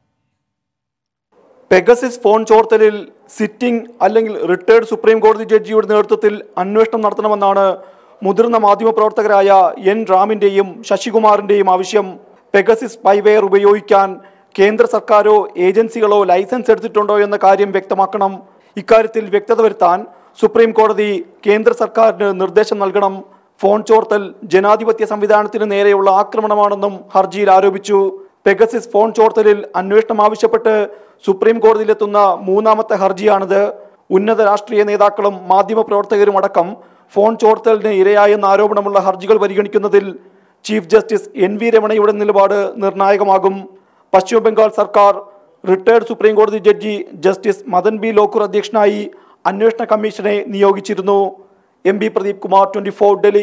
പെഗസിസ് ഫോൺ ചോർത്തലിൽ സിറ്റിംഗ് അല്ലെങ്കിൽ റിട്ടയർഡ് സുപ്രീം കോടതി ജഡ്ജിയുടെ നേതൃത്വത്തിൽ അന്വേഷണം നടത്തണമെന്നാണ് മുതിർന്ന മാധ്യമപ്രവർത്തകരായ എൻ റാമിന്റെയും ശശികുമാറിന്റെയും ആവശ്യം പെഗസിസ് സ്പൈവെയർ ഉപയോഗിക്കാൻ കേന്ദ്ര സർക്കാരോ ഏജൻസികളോ ലൈസൻസ് എടുത്തിട്ടുണ്ടോ എന്ന കാര്യം വ്യക്തമാക്കണം ഇക്കാര്യത്തിൽ വ്യക്തത വരുത്താൻ സുപ്രീം കോടതി കേന്ദ്ര സർക്കാരിന് നിർദ്ദേശം നൽകണം ഫോൺ ചോർത്തൽ ജനാധിപത്യ സംവിധാനത്തിന് നേരെയുള്ള ആക്രമണമാണെന്നും ഹർജിയിൽ ആരോപിച്ചു പെഗസിസ് ഫോൺ ചോർത്തലിൽ അന്വേഷണം ആവശ്യപ്പെട്ട് സുപ്രീം കോടതിയിലെത്തുന്ന മൂന്നാമത്തെ ഹർജിയാണിത് ഉന്നത രാഷ്ട്രീയ നേതാക്കളും മാധ്യമപ്രവർത്തകരും അടക്കം ഫോൺ ചോർത്തലിന് ഇരയായെന്ന ആരോപണമുള്ള ഹർജികൾ പരിഗണിക്കുന്നതിൽ ചീഫ് ജസ്റ്റിസ് എൻ വി രമണയുടെ നിലപാട് നിർണായകമാകും പശ്ചിമബംഗാൾ സർക്കാർ റിട്ടയർഡ് സുപ്രീം കോടതി judge justice Madan B Lokur അധ്യക്ഷനായി അന്വേഷണ കമ്മീഷനെ നിയോഗിച്ചിരുന്നു M B Pradeep Kumar twenty Delhi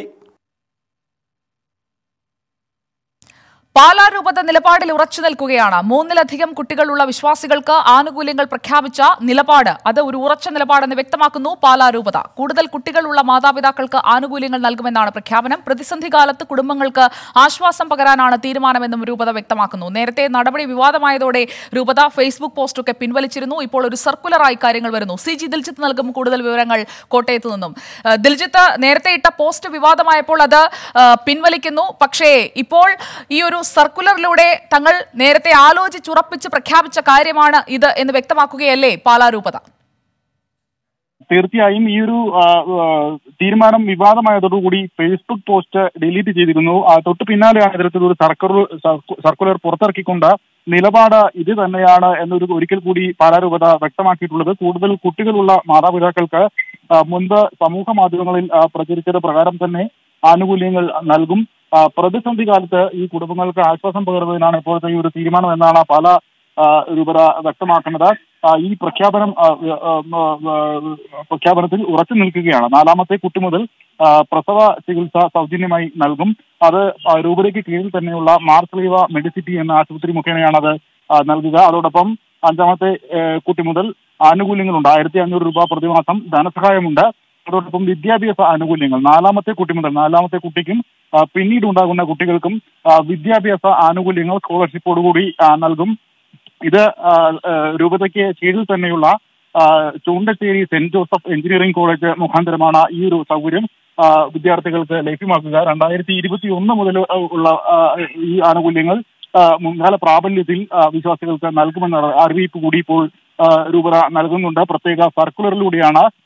Pala രൂപത നിലപാടിൽ ഉറച്ചു നിൽക്കുകയാണ് മൂന്നിലധികം കുട്ടികളുള്ള വിശ്വാസികൾക്ക് ആനുകൂല്യങ്ങൾ പ്രഖ്യാപിച്ച നിലപാട് അത് ഒരു ഉറച്ച നിലപാടെന്ന് വ്യക്തമാക്കുന്നു പാലാ രൂപത കൂടുതൽ കുട്ടികളുള്ള മാതാപിതാക്കൾക്ക് ആനുകൂല്യങ്ങൾ നൽകുമെന്നാണ് പ്രഖ്യാപനം പ്രതിസന്ധി കാലത്ത് കുടുംബങ്ങൾക്ക് ആശ്വാസം പകരാനാണ് തീരുമാനമെന്നും രൂപത വ്യക്തമാക്കുന്നു നേരത്തെ നടപടി വിവാദമായതോടെ രൂപത ഫേസ്ബുക്ക് പോസ്റ്റൊക്കെ പിൻവലിച്ചിരുന്നു ഇപ്പോൾ ഒരു സർക്കുലറായി കാര്യങ്ങൾ വരുന്നു സി ജി ദിൽജിത്ത് നൽകും കൂടുതൽ വിവരങ്ങൾ കോട്ടയത്ത് നിന്നും ഏഹ് ദിൽജിത്ത് നേരത്തെ ഇട്ട പോസ്റ്റ് വിവാദമായപ്പോൾ അത് ഏഹ് പിൻവലിക്കുന്നു പക്ഷേ ഇപ്പോൾ ഈ ഒരു സർക്കുലറിലൂടെ തങ്ങൾ നേരത്തെ ആലോചിച്ചുറപ്പിച്ച് പ്രഖ്യാപിച്ച കാര്യമാണ് ഇത് എന്ന് വ്യക്തമാക്കുകയല്ലേ പാലാ രൂപത തീർച്ചയായും ഈ ഒരു ആ, ആ, തീരുമാനം വിവാദമായതോടുകൂടി ഫേസ്ബുക്ക് പോസ്റ്റ് ഡിലീറ്റ് ചെയ്തിരുന്നു ആ, തൊട്ട് പിന്നാലെയാണ് ഇത്തരത്തിൽ ഒരു സർക്കുലർ സർക്കുലർ പുറത്തിറക്കിക്കൊണ്ട് നിലപാട് ഇത് തന്നെയാണ് എന്നൊരു ഒരിക്കൽ കൂടി പാലാരൂപത വ്യക്തമാക്കിയിട്ടുള്ളത് കൂടുതൽ കുട്ടികളുള്ള മാതാപിതാക്കൾക്ക് ആ, മുൻപ് സമൂഹ മാധ്യമങ്ങളിൽ ആ, പ്രചരിച്ചത് പ്രകാരം തന്നെ ആനുകൂല്യങ്ങൾ നൽകും ആ, പ്രതിസന്ധി കാലത്ത് ഈ കുടുംബങ്ങൾക്ക് ആശ്വാസം പകരുന്നതിനാണ് ഇപ്പോഴത്തെ ഈ ഒരു തീരുമാനം എന്നാണ് പല ആ, രൂപത വ്യക്തമാക്കുന്നത് ആ, ഈ പ്രഖ്യാപനം ആ, ആ, ആ, ആ, പ്രഖ്യാപനത്തിൽ ഉറച്ചു നിൽക്കുകയാണ് നാലാമത്തെ കുട്ടി മുതൽ ആ, പ്രസവ ചികിത്സ സൗജന്യമായി നൽകും അത് ആ, രൂപതയ്ക്ക് കീഴിൽ തന്നെയുള്ള മാർസലീവ മെഡിസിറ്റി എന്ന ആശുപത്രി മുഖേനയാണ് അത് ആ, നൽകുക അതോടൊപ്പം അഞ്ചാമത്തെ ഏ, കുട്ടി മുതൽ ആനുകൂല്യങ്ങളുണ്ട് ആയിരത്തി അഞ്ഞൂറ് രൂപ പ്രതിമാസം ധനസഹായമുണ്ട് അതോടൊപ്പം വിദ്യാഭ്യാസ ആനുകൂല്യങ്ങൾ നാലാമത്തെ കുട്ടി മുതൽ നാലാമത്തെ കുട്ടിക്കും ആ, പിന്നീട് ഉണ്ടാകുന്ന കുട്ടികൾക്കും ആ, വിദ്യാഭ്യാസ ആനുകൂല്യങ്ങൾ സ്കോളർഷിപ്പോടുകൂടി ആ, നൽകും ഇത് ആ, ആ, രൂപതയ്ക്ക് കീഴിൽ തന്നെയുള്ള ആ, Choondacherry saint Joseph engineering college മുഖാന്തരമാണ് ഈ ഒരു സൗകര്യം ആ, വിദ്യാർത്ഥികൾക്ക് ലഭ്യമാക്കുക രണ്ടായിരത്തി ഇരുപത്തി ഒന്ന് മുതൽ ഉള്ള ആ, ഈ ആനുകൂല്യങ്ങൾ ആ, മുൻകാല പ്രാബല്യത്തിൽ ആ, വിശ്വാസികൾക്ക് നൽകുമെന്ന അറിയിപ്പ് കൂടി ഇപ്പോൾ ആ, രൂപത നൽകുന്നുണ്ട് പ്രത്യേക സർക്കുലറിലൂടെയാണ്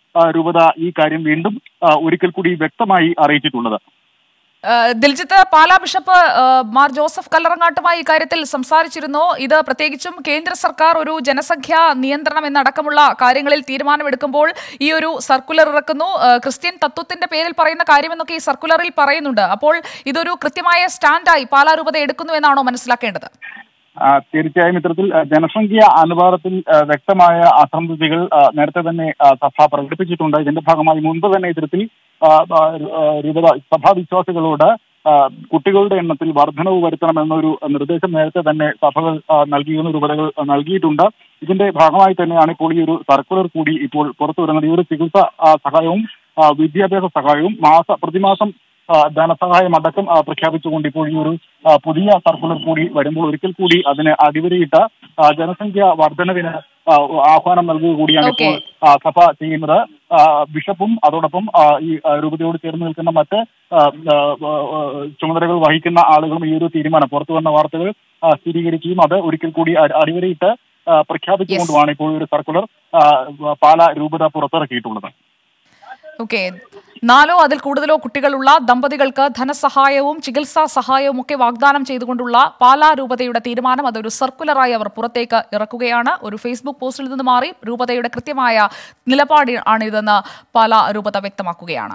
ആ, രൂപത ഈ കാര്യം വീണ്ടും ആ, ഒരിക്കൽ കൂടി വ്യക്തമായി അറിയിച്ചിട്ടുള്ളത് ഏഹ് ദിൽജിത്ത് പാലാ ബിഷപ്പ് ഏഹ് മാർ ജോസഫ് കല്ലറങ്ങാട്ടുമായി ഇക്കാര്യത്തിൽ സംസാരിച്ചിരുന്നു ഇത് പ്രത്യേകിച്ചും കേന്ദ്ര സർക്കാർ ഒരു ജനസംഖ്യാ നിയന്ത്രണം എന്നടക്കമുള്ള കാര്യങ്ങളിൽ തീരുമാനമെടുക്കുമ്പോൾ ഈ ഒരു സർക്കുലർ ഇറക്കുന്നു ഏഹ് ക്രിസ്ത്യൻ തത്വത്തിന്റെ പേരിൽ പറയുന്ന കാര്യമെന്നൊക്കെ ഈ സർക്കുലറിൽ പറയുന്നുണ്ട് അപ്പോൾ ഇതൊരു കൃത്യമായ സ്റ്റാൻഡായി പാലാ രൂപത എടുക്കുന്നു എന്നാണോ മനസ്സിലാക്കേണ്ടത് ആ, തീർച്ചയായും ഇത്തരത്തിൽ ആ, ജനസംഖ്യ അനുപാതത്തിൽ ആ, വ്യക്തമായ അസംതൃപ്തികൾ ആ, നേരത്തെ തന്നെ ആ, സഭ പ്രകടിപ്പിച്ചിട്ടുണ്ട് ഇതിന്റെ ഭാഗമായി മുൻപ് തന്നെ ഇത്തരത്തിൽ ആ, ആ, ആ, രൂപത സഭാ വിശ്വാസികളോട് ആ, കുട്ടികളുടെ എണ്ണത്തിൽ വർധനവ് വരുത്തണമെന്നൊരു നിർദ്ദേശം നേരത്തെ തന്നെ സഭകൾ ആ, നൽകിയിരുന്ന രൂപതകൾ ആ, നൽകിയിട്ടുണ്ട് ഇതിന്റെ ഭാഗമായി തന്നെയാണ് ഇപ്പോൾ ഈ ഒരു സർക്കുലർ കൂടി ഇപ്പോൾ പുറത്തു വരുന്നത് ഈ ഒരു ചികിത്സ ആ, സഹായവും ആ, വിദ്യാഭ്യാസ സഹായവും മാസ പ്രതിമാസം ആ, ധനസഹായം അടക്കം ആ, പ്രഖ്യാപിച്ചുകൊണ്ട് ഇപ്പോൾ ഈ ഒരു ആ, പുതിയ സർക്കുലർ കൂടി വരുമ്പോൾ ഒരിക്കൽ കൂടി അതിന് അടിവരയിട്ട ആ, ജനസംഖ്യ വർധനവിന് ആ, ആഹ്വാനം നൽകുക കൂടിയാണ് ഇപ്പോൾ ആ, സഭ ചെയ്യുന്നത് ആ, ബിഷപ്പും അതോടൊപ്പം ആ, ഈ ആ, രൂപതയോട് ചേർന്ന് നിൽക്കുന്ന മറ്റ് ആ, ആ, ആ, ചുമതലകൾ വഹിക്കുന്ന ആളുകളും ഈ ഒരു തീരുമാനം പുറത്തു വന്ന വാർത്തകൾ ആ, സ്ഥിരീകരിക്കുകയും അത് ഒരിക്കൽ കൂടി അ- അടിവരയിട്ട് ആ, പ്രഖ്യാപിച്ചുകൊണ്ടുമാണ് ഇപ്പോൾ ഈ ഒരു സർക്കുലർ ആ, പാലാ രൂപത പുറത്തിറക്കിയിട്ടുള്ളത് ഓക്കെ നാലോ അതിൽ കൂടുതലോ കുട്ടികളുള്ള ദമ്പതികൾക്ക് ധനസഹായവും ചികിത്സാ സഹായവും ഒക്കെ വാഗ്ദാനം ചെയ്തുകൊണ്ടുള്ള പാലാ രൂപതയുടെ തീരുമാനം അതൊരു സർക്കുലറായി അവർ പുറത്തേക്ക് ഇറക്കുകയാണ് ഒരു ഫേസ്ബുക്ക് പോസ്റ്റിൽ നിന്ന് മാറി രൂപതയുടെ കൃത്യമായ നിലപാട് ആണിതെന്ന് പാലാ രൂപത വ്യക്തമാക്കുകയാണ്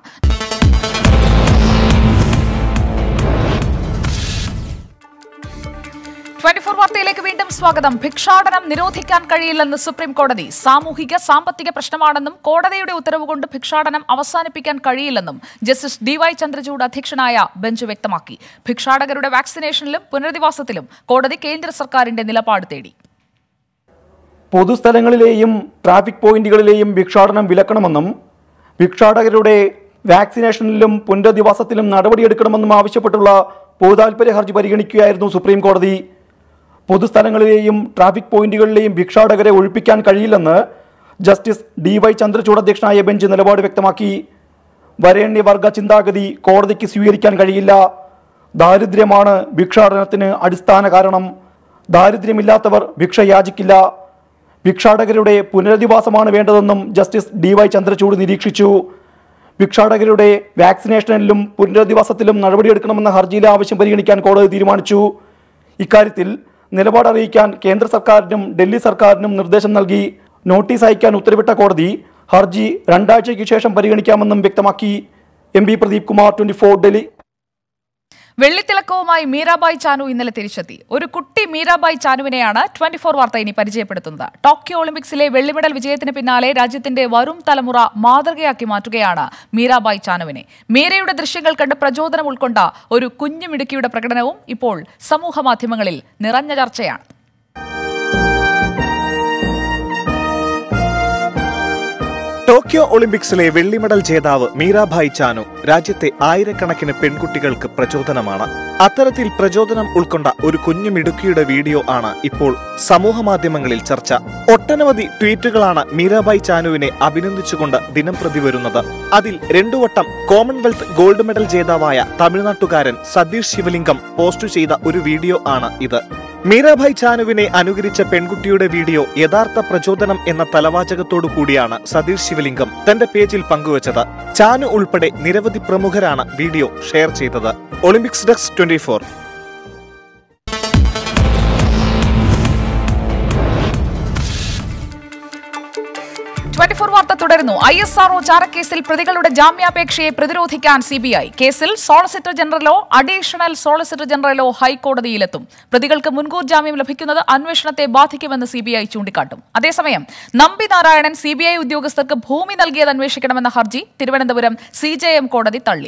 ട്വന്റി ഫോർ വാർത്തയിലേക്ക് വീണ്ടും സ്വാഗതം ഭിക്ഷാടനം നിരോധിക്കാൻ കഴിയില്ലെന്ന് സുപ്രീം കോടതി സാമൂഹിക സാമ്പത്തിക പ്രശ്നമാണെന്നും കോടതിയുടെ ഉത്തരവ് കൊണ്ട് ഭിക്ഷാടനം അവസാനിപ്പിക്കാൻ കഴിയില്ലെന്നും ജസ്റ്റിസ് ഡി വൈ ചന്ദ്രചൂഡ് അധ്യക്ഷനായ ബെഞ്ച് വ്യക്തമാക്കി ഭിക്ഷാടകരുടെ വാക്സിനേഷനിലും പുനരധിവാസത്തിലും കോടതി കേന്ദ്ര സർക്കാരിന്റെ നിലപാട് തേടി പൊതുസ്ഥലങ്ങളിലെയും ട്രാഫിക് പോയിന്റുകളിലെയും ഭിക്ഷാടനം വിലക്കണമെന്നും ഭിക്ഷാടകരുടെ വാക്സിനേഷനിലും പുനരധിവാസത്തിലും നടപടിയെടുക്കണമെന്നും ആവശ്യപ്പെട്ടുള്ള പൊതുതാൽപര്യ ഹർജി പരിഗണിക്കുകയായിരുന്നു സുപ്രീം കോടതി പൊതുസ്ഥലങ്ങളിലെയും ട്രാഫിക് പോയിന്റുകളിലെയും ഭിക്ഷാടകരെ ഒഴിപ്പിക്കാൻ കഴിയില്ലെന്ന് ജസ്റ്റിസ് ഡി വൈ ചന്ദ്രചൂഡ് അധ്യക്ഷനായ ബെഞ്ച് നിലപാട് വ്യക്തമാക്കി വരേണ്യവർഗ ചിന്താഗതി കോടതിക്ക് സ്വീകരിക്കാൻ കഴിയില്ല ദാരിദ്ര്യമാണ് ഭിക്ഷാടനത്തിന് അടിസ്ഥാന കാരണം ദാരിദ്ര്യമില്ലാത്തവർ ഭിക്ഷ യാചിക്കില്ല ഭിക്ഷാടകരുടെ പുനരധിവാസമാണ് വേണ്ടതെന്നും ജസ്റ്റിസ് ഡി വൈ ചന്ദ്രചൂഡ് നിരീക്ഷിച്ചു ഭിക്ഷാടകരുടെ വാക്സിനേഷനിലും പുനരധിവാസത്തിലും നടപടിയെടുക്കണമെന്ന ഹർജിയിലെ ആവശ്യം പരിഗണിക്കാൻ കോടതി തീരുമാനിച്ചു ഇക്കാര്യത്തിൽ നിലപാട് അറിയിക്കാൻ കേന്ദ്ര സർക്കാരിനും ഡൽഹി സർക്കാരിനും നിർദ്ദേശം നൽകി നോട്ടീസ് അയക്കാൻ ഉത്തരവിട്ട കോടതി ഹർജി രണ്ടാഴ്ചയ്ക്ക് ശേഷം പരിഗണിക്കാമെന്നും വ്യക്തമാക്കി M P Pradeep Kumar twenty four Delhi വെള്ളിത്തിളക്കവുമായി മീരാബായ് ചാനു ഇന്നലെ തിരിച്ചെത്തി ഒരു കുട്ടി മീരാബായ് ചാനുവിനെയാണ് ട്വന്റി ഫോർ വാർത്ത ഇനി പരിചയപ്പെടുത്തുന്നത് ടോക്കിയോ ഒളിമ്പിക്സിലെ വെള്ളി മെഡൽ വിജയത്തിന് പിന്നാലെ രാജ്യത്തിന്റെ വരും തലമുറ മാതൃകയാക്കി മാറ്റുകയാണ് മീരാബായ് ചാനുവിനെ മീരയുടെ ദൃശ്യങ്ങൾ കണ്ട് പ്രചോദനം ഉൾക്കൊണ്ട ഒരു കുഞ്ഞുമിടുക്കിയുടെ പ്രകടനവും ഇപ്പോൾ സമൂഹ മാധ്യമങ്ങളിൽ നിറഞ്ഞ ചർച്ചയാണ് ടോക്കിയോ ഒളിമ്പിക്സിലെ വെള്ളി മെഡൽ ജേതാവ് മീരാഭായ് ചാനു രാജ്യത്തെ ആയിരക്കണക്കിന് പെൺകുട്ടികൾക്ക് പ്രചോദനമാണ് അത്തരത്തിൽ പ്രചോദനം ഉൾക്കൊണ്ട ഒരു കുഞ്ഞു മിടുക്കിയുടെ വീഡിയോ ആണ് ഇപ്പോൾ സമൂഹ മാധ്യമങ്ങളിൽ ചർച്ച ഒട്ടനവധി ട്വീറ്റുകളാണ് മീരാഭായ് ചാനുവിനെ അഭിനന്ദിച്ചുകൊണ്ട് ദിനം പ്രതി വരുന്നത് അതിൽ രണ്ടു വട്ടം കോമൺവെൽത്ത് ഗോൾഡ് മെഡൽ ജേതാവായ തമിഴ്നാട്ടുകാരൻ സതീഷ് ശിവലിംഗം പോസ്റ്റ് ചെയ്ത ഒരു വീഡിയോ ആണ് ഇത് മീരാഭായ് ചാനുവിനെ അനുകരിച്ച പെൺകുട്ടിയുടെ വീഡിയോ യഥാർത്ഥ പ്രചോദനം എന്ന തലവാചകത്തോടു കൂടിയാണ് സതീഷ് ശിവലിംഗം തന്റെ പേജിൽ പങ്കുവച്ചത് ചാനു ഉൾപ്പെടെ നിരവധി പ്രമുഖരാണ് വീഡിയോ ഷെയർ ചെയ്തത് Olympics desk twenty four twenty four വാർത്ത തുടരുന്നു ഐ എസ് ആർഒ ചാരക്കേസിൽ പ്രതികളുടെ ജാമ്യാപേക്ഷയെ പ്രതിരോധിക്കാൻ സി ബി ഐ കേസിൽ സോളിസിറ്റർ ജനറലോ അഡീഷണൽ സോളിസിറ്റർ ജനറലോ ഹൈക്കോടതിയിലെത്തും പ്രതികൾക്ക് മുൻകൂർ ജാമ്യം ലഭിക്കുന്നത് അന്വേഷണത്തെ ബാധിക്കുമെന്ന് സി ബി ഐ ചൂണ്ടിക്കാട്ടും അതേസമയം Nambi Narayanan C B I ഉദ്യോഗസ്ഥർക്ക് ഭൂമി നൽകിയത് അന്വേഷിക്കണമെന്ന ഹർജി തിരുവനന്തപുരം സി ജെ എം കോടതി തള്ളി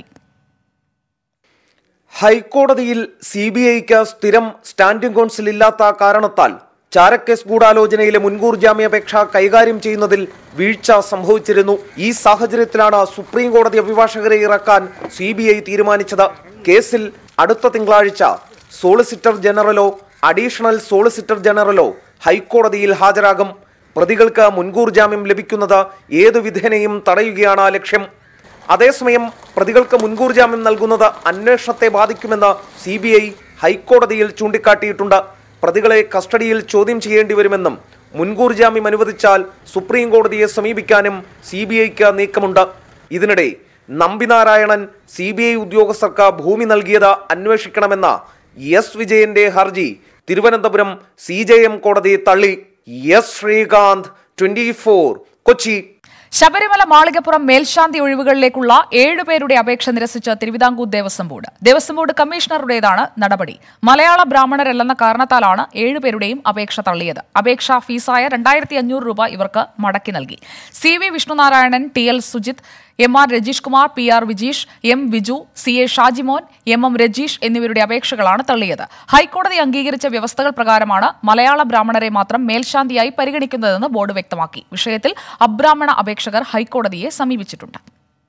ഹൈക്കോടതിയിൽ സി ബി ഐക്ക് സ്ഥിരം സ്റ്റാൻഡിംഗ് കൗൺസിൽ ഇല്ലാത്ത കാരണത്താൽ ചാരക്കേസ് ഗൂഢാലോചനയിലെ മുൻകൂർ ജാമ്യാപേക്ഷ കൈകാര്യം ചെയ്യുന്നതിൽ വീഴ്ച സംഭവിച്ചിരുന്നു ഈ സാഹചര്യത്തിലാണ് സുപ്രീം കോടതി അഭിഭാഷകരെ ഇറക്കാൻ സി ബി ഐ തീരുമാനിച്ചത് കേസിൽ അടുത്ത തിങ്കളാഴ്ച സോളിസിറ്റർ ജനറലോ അഡീഷണൽ സോളിസിറ്റർ ജനറലോ ഹൈക്കോടതിയിൽ ഹാജരാകും പ്രതികൾക്ക് മുൻകൂർ ജാമ്യം ലഭിക്കുന്നത് ഏതു വിധേനയും തടയുകയാണ് ലക്ഷ്യം അതേസമയം പ്രതികൾക്ക് മുൻകൂർ ജാമ്യം നൽകുന്നത് അന്വേഷണത്തെ ബാധിക്കുമെന്ന് സി ബി ഐ ഹൈക്കോടതിയിൽ ചൂണ്ടിക്കാട്ടിയിട്ടുണ്ട് പ്രതികളെ കസ്റ്റഡിയിൽ ചോദ്യം ചെയ്യേണ്ടി വരുമെന്നും മുൻകൂർ ജാമ്യം അനുവദിച്ചാൽ സുപ്രീം കോടതിയെ സമീപിക്കാനും സി ബി ഐക്ക് നീക്കമുണ്ട് ഇതിനിടെ നമ്പിനാരായണൻ സി ബി ഐ ഉദ്യോഗസ്ഥർക്ക് ഭൂമി നൽകിയത് അന്വേഷിക്കണമെന്ന എസ് വിജയന്റെ ഹർജി തിരുവനന്തപുരം സി ജെ എം കോടതി തള്ളി S Sreekanth twenty four Kochi Sabarimala Malikappuram മേൽശാന്തി ഒഴിവുകളിലേക്കുള്ള ഏഴുപേരുടെ അപേക്ഷ നിരസിച്ച തിരുവിതാംകൂർ ദേവസ്വം ബോർഡ് ദേവസ്വം ബോർഡ് കമ്മീഷണറുടേതാണ് നടപടി മലയാള ബ്രാഹ്മണരല്ലെന്ന കാരണത്താലാണ് ഏഴുപേരുടെയും അപേക്ഷ തള്ളിയത് അപേക്ഷാ ഫീസായ രണ്ടായിരത്തി അഞ്ഞൂറ് രൂപ ഇവർക്ക് മടക്കി നൽകി C V Vishnunarayanan T L Sujith M R Rajeesh Kumar P R Vijeesh M Viju C A Shajimon M M Rajeesh എന്നിവരുടെ അപേക്ഷകളാണ് തള്ളിയത് ഹൈക്കോടതി അംഗീകരിച്ച വ്യവസ്ഥകൾ പ്രകാരമാണ് മലയാള ബ്രാഹ്മണരെ മാത്രം മേൽശാന്തിയായി പരിഗണിക്കുന്നതെന്ന് ബോർഡ് വ്യക്തമാക്കി വിഷയത്തിൽ അബ്രാഹ്മണ അപേക്ഷകർ ഹൈക്കോടതിയെ സമീപിച്ചിട്ടുണ്ട്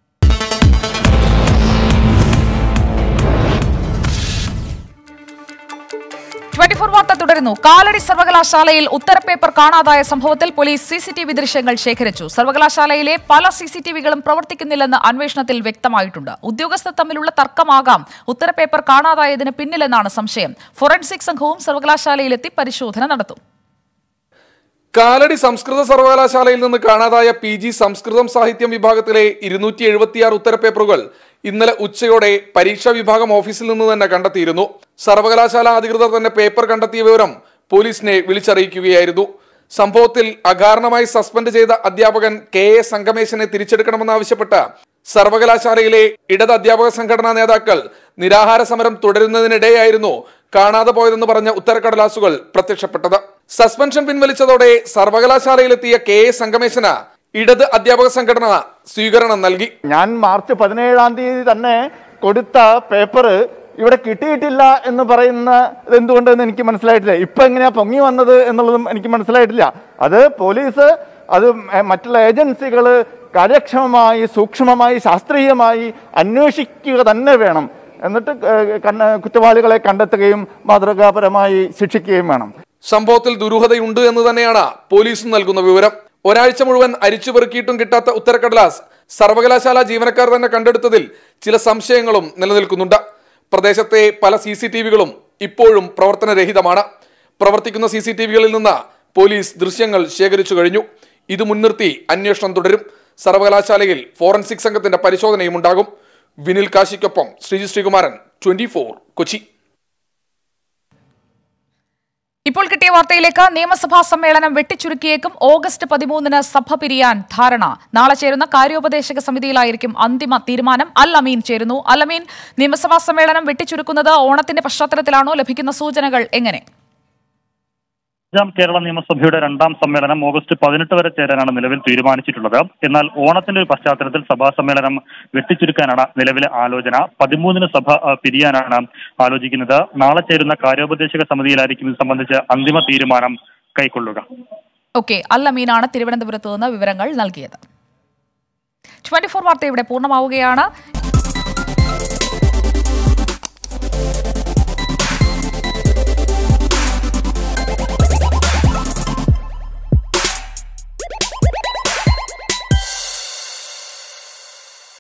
ട്വന്റി ഫോർ വാർത്ത തുടരുന്നു കാലടി സർവകലാശാലയിൽ ഉത്തരപേപ്പർ കാണാതായ സംഭവത്തിൽ പോലീസ് സിസിടിവി ദൃശ്യങ്ങൾ ശേഖരിച്ചു സർവകലാശാലയിലെ പല സിസിടിവികളും പ്രവർത്തിക്കുന്നില്ലെന്ന് അന്വേഷണത്തിൽ വ്യക്തമായിട്ടുണ്ട് ഉദ്യോഗസ്ഥർ തമ്മിലുള്ള തർക്കമാകാം ഉത്തരപേപ്പർ കാണാതായതിന് പിന്നിലെന്നാണ് സംശയം ഫോറൻസിക് സംഘവും സർവകലാശാലയിലെത്തി പരിശോധന നടത്തും കാലടി സംസ്കൃത സർവകലാശാലയിൽ നിന്ന് കാണാതായ പി ജി സംസ്കൃതം സാഹിത്യം വിഭാഗത്തിലെ ഇരുന്നൂറ്റി എഴുപത്തിയാറ് ഉത്തരപേപ്പറുകൾ ഇന്നലെ ഉച്ചയോടെ പരീക്ഷാ വിഭാഗം ഓഫീസിൽ നിന്ന് തന്നെ കണ്ടെത്തിയിരുന്നു സർവകലാശാല അധികൃതർ തന്നെ പേപ്പർ കണ്ടെത്തിയ വിവരം പോലീസിനെ വിളിച്ചറിയിക്കുകയായിരുന്നു സംഭവത്തിൽ അകാരണമായി സസ്പെൻഡ് ചെയ്ത അധ്യാപകൻ കെ എ സംഗമേശനെ തിരിച്ചെടുക്കണമെന്നാവശ്യപ്പെട്ട് സർവകലാശാലയിലെ ഇടത് അധ്യാപക സംഘടനാ നേതാക്കൾ നിരാഹാര സമരം തുടരുന്നതിനിടെയായിരുന്നു കാണാതെ പോയതെന്ന് പറഞ്ഞ ഉത്തരക്കടലാസുകൾ പ്രത്യക്ഷപ്പെട്ടത് സസ്പെൻഷൻ പിൻവലിച്ചതോടെ സർവകലാശാലയിലെത്തിയ കെ എ സംഗമേശന് ഇടത് അധ്യാപക സംഘടന സ്വീകരണം നൽകി ഞാൻ മാർച്ച് പതിനേഴാം തീയതി തന്നെ കൊടുത്ത പേപ്പർ ഇവിടെ കിട്ടിയിട്ടില്ല എന്ന് പറയുന്നത് എന്തുകൊണ്ടെന്ന് എനിക്ക് മനസ്സിലായിട്ടില്ല ഇപ്പൊ എങ്ങനെയാ പൊങ്ങി വന്നത് എന്നുള്ളതും എനിക്ക് മനസ്സിലായിട്ടില്ല അത് പോലീസ് അത് മറ്റുള്ള ഏജൻസികൾ കാര്യക്ഷമമായി സൂക്ഷ്മമായി ശാസ്ത്രീയമായി അന്വേഷിക്കുക തന്നെ വേണം എന്നിട്ട് കണ്ണ കുറ്റവാളികളെ കണ്ടെത്തുകയും മാതൃകാപരമായി ശിക്ഷിക്കുകയും വേണം സംഭവത്തിൽ ദുരൂഹതയുണ്ട് എന്ന് തന്നെയാണ് പോലീസ് നൽകുന്ന വിവരം ഒരാഴ്ച മുഴുവൻ അരിച്ചു പെറുക്കിയിട്ടും കിട്ടാത്ത ഉത്തരക്കടലാസ് സർവകലാശാല ജീവനക്കാർ തന്നെ കണ്ടെടുത്തതിൽ ചില സംശയങ്ങളും നിലനിൽക്കുന്നുണ്ട് പ്രദേശത്തെ പല സി സി ടി വികളും ഇപ്പോഴും പ്രവർത്തനരഹിതമാണ് പ്രവർത്തിക്കുന്ന സി സി ടി വികളിൽ നിന്ന് പോലീസ് ദൃശ്യങ്ങൾ ശേഖരിച്ചു കഴിഞ്ഞു ഇത് മുൻനിർത്തി അന്വേഷണം തുടരും സർവകലാശാലയിൽ ഫോറൻസിക് സംഘത്തിന്റെ പരിശോധനയും ഉണ്ടാകും വിനിൽ കാശിക്കൊപ്പം ശ്രീജി ശ്രീകുമാരൻ ട്വന്റി കൊച്ചി ഇപ്പോൾ കിട്ടിയ വാർത്തയിലേക്ക് നിയമസഭാ സമ്മേളനം വെട്ടിച്ചുരുക്കിയേക്കും ഓഗസ്റ്റ് പതിമൂന്നിന് സഭ പിരിയാൻ ധാരണ നാളെ ചേരുന്ന കാര്യോപദേശക സമിതിയിലായിരിക്കും അന്തിമ തീരുമാനം അൽ അമീൻ ചേരുന്നു അൽ അമീൻ നിയമസഭാ സമ്മേളനം വെട്ടിച്ചുരുക്കുന്നത് ഓണത്തിന്റെ പശ്ചാത്തലത്തിലാണോ ലഭിക്കുന്ന സൂചനകൾ എങ്ങനെ അഞ്ചാം കേരള നിയമസഭയുടെ രണ്ടാം സമ്മേളനം ഓഗസ്റ്റ് പതിനെട്ട് വരെ ചേരാനാണ് നിലവിൽ തീരുമാനിച്ചിട്ടുള്ളത് എന്നാൽ ഓണത്തിന്റെ ഒരു പശ്ചാത്തലത്തിൽ സഭാ സമ്മേളനം വെട്ടിച്ചുരുക്കാനാണ് നിലവിലെ ആലോചന പതിമൂന്നിന് സഭ ആ, പിരിയാനാണ് ആലോചിക്കുന്നത് നാളെ ചേരുന്ന കാര്യോപദേശക സമിതിയിലായിരിക്കും ഇത് സംബന്ധിച്ച് അന്തിമ തീരുമാനം കൈക്കൊള്ളുക ഓക്കെ അൽ അമീനാണ് തിരുവനന്തപുരത്ത് നിന്ന് വിവരങ്ങൾ നൽകിയത് ട്വന്റി ഫോർ വാർത്ത ഇവിടെ പൂർണ്ണമാവുകയാണ്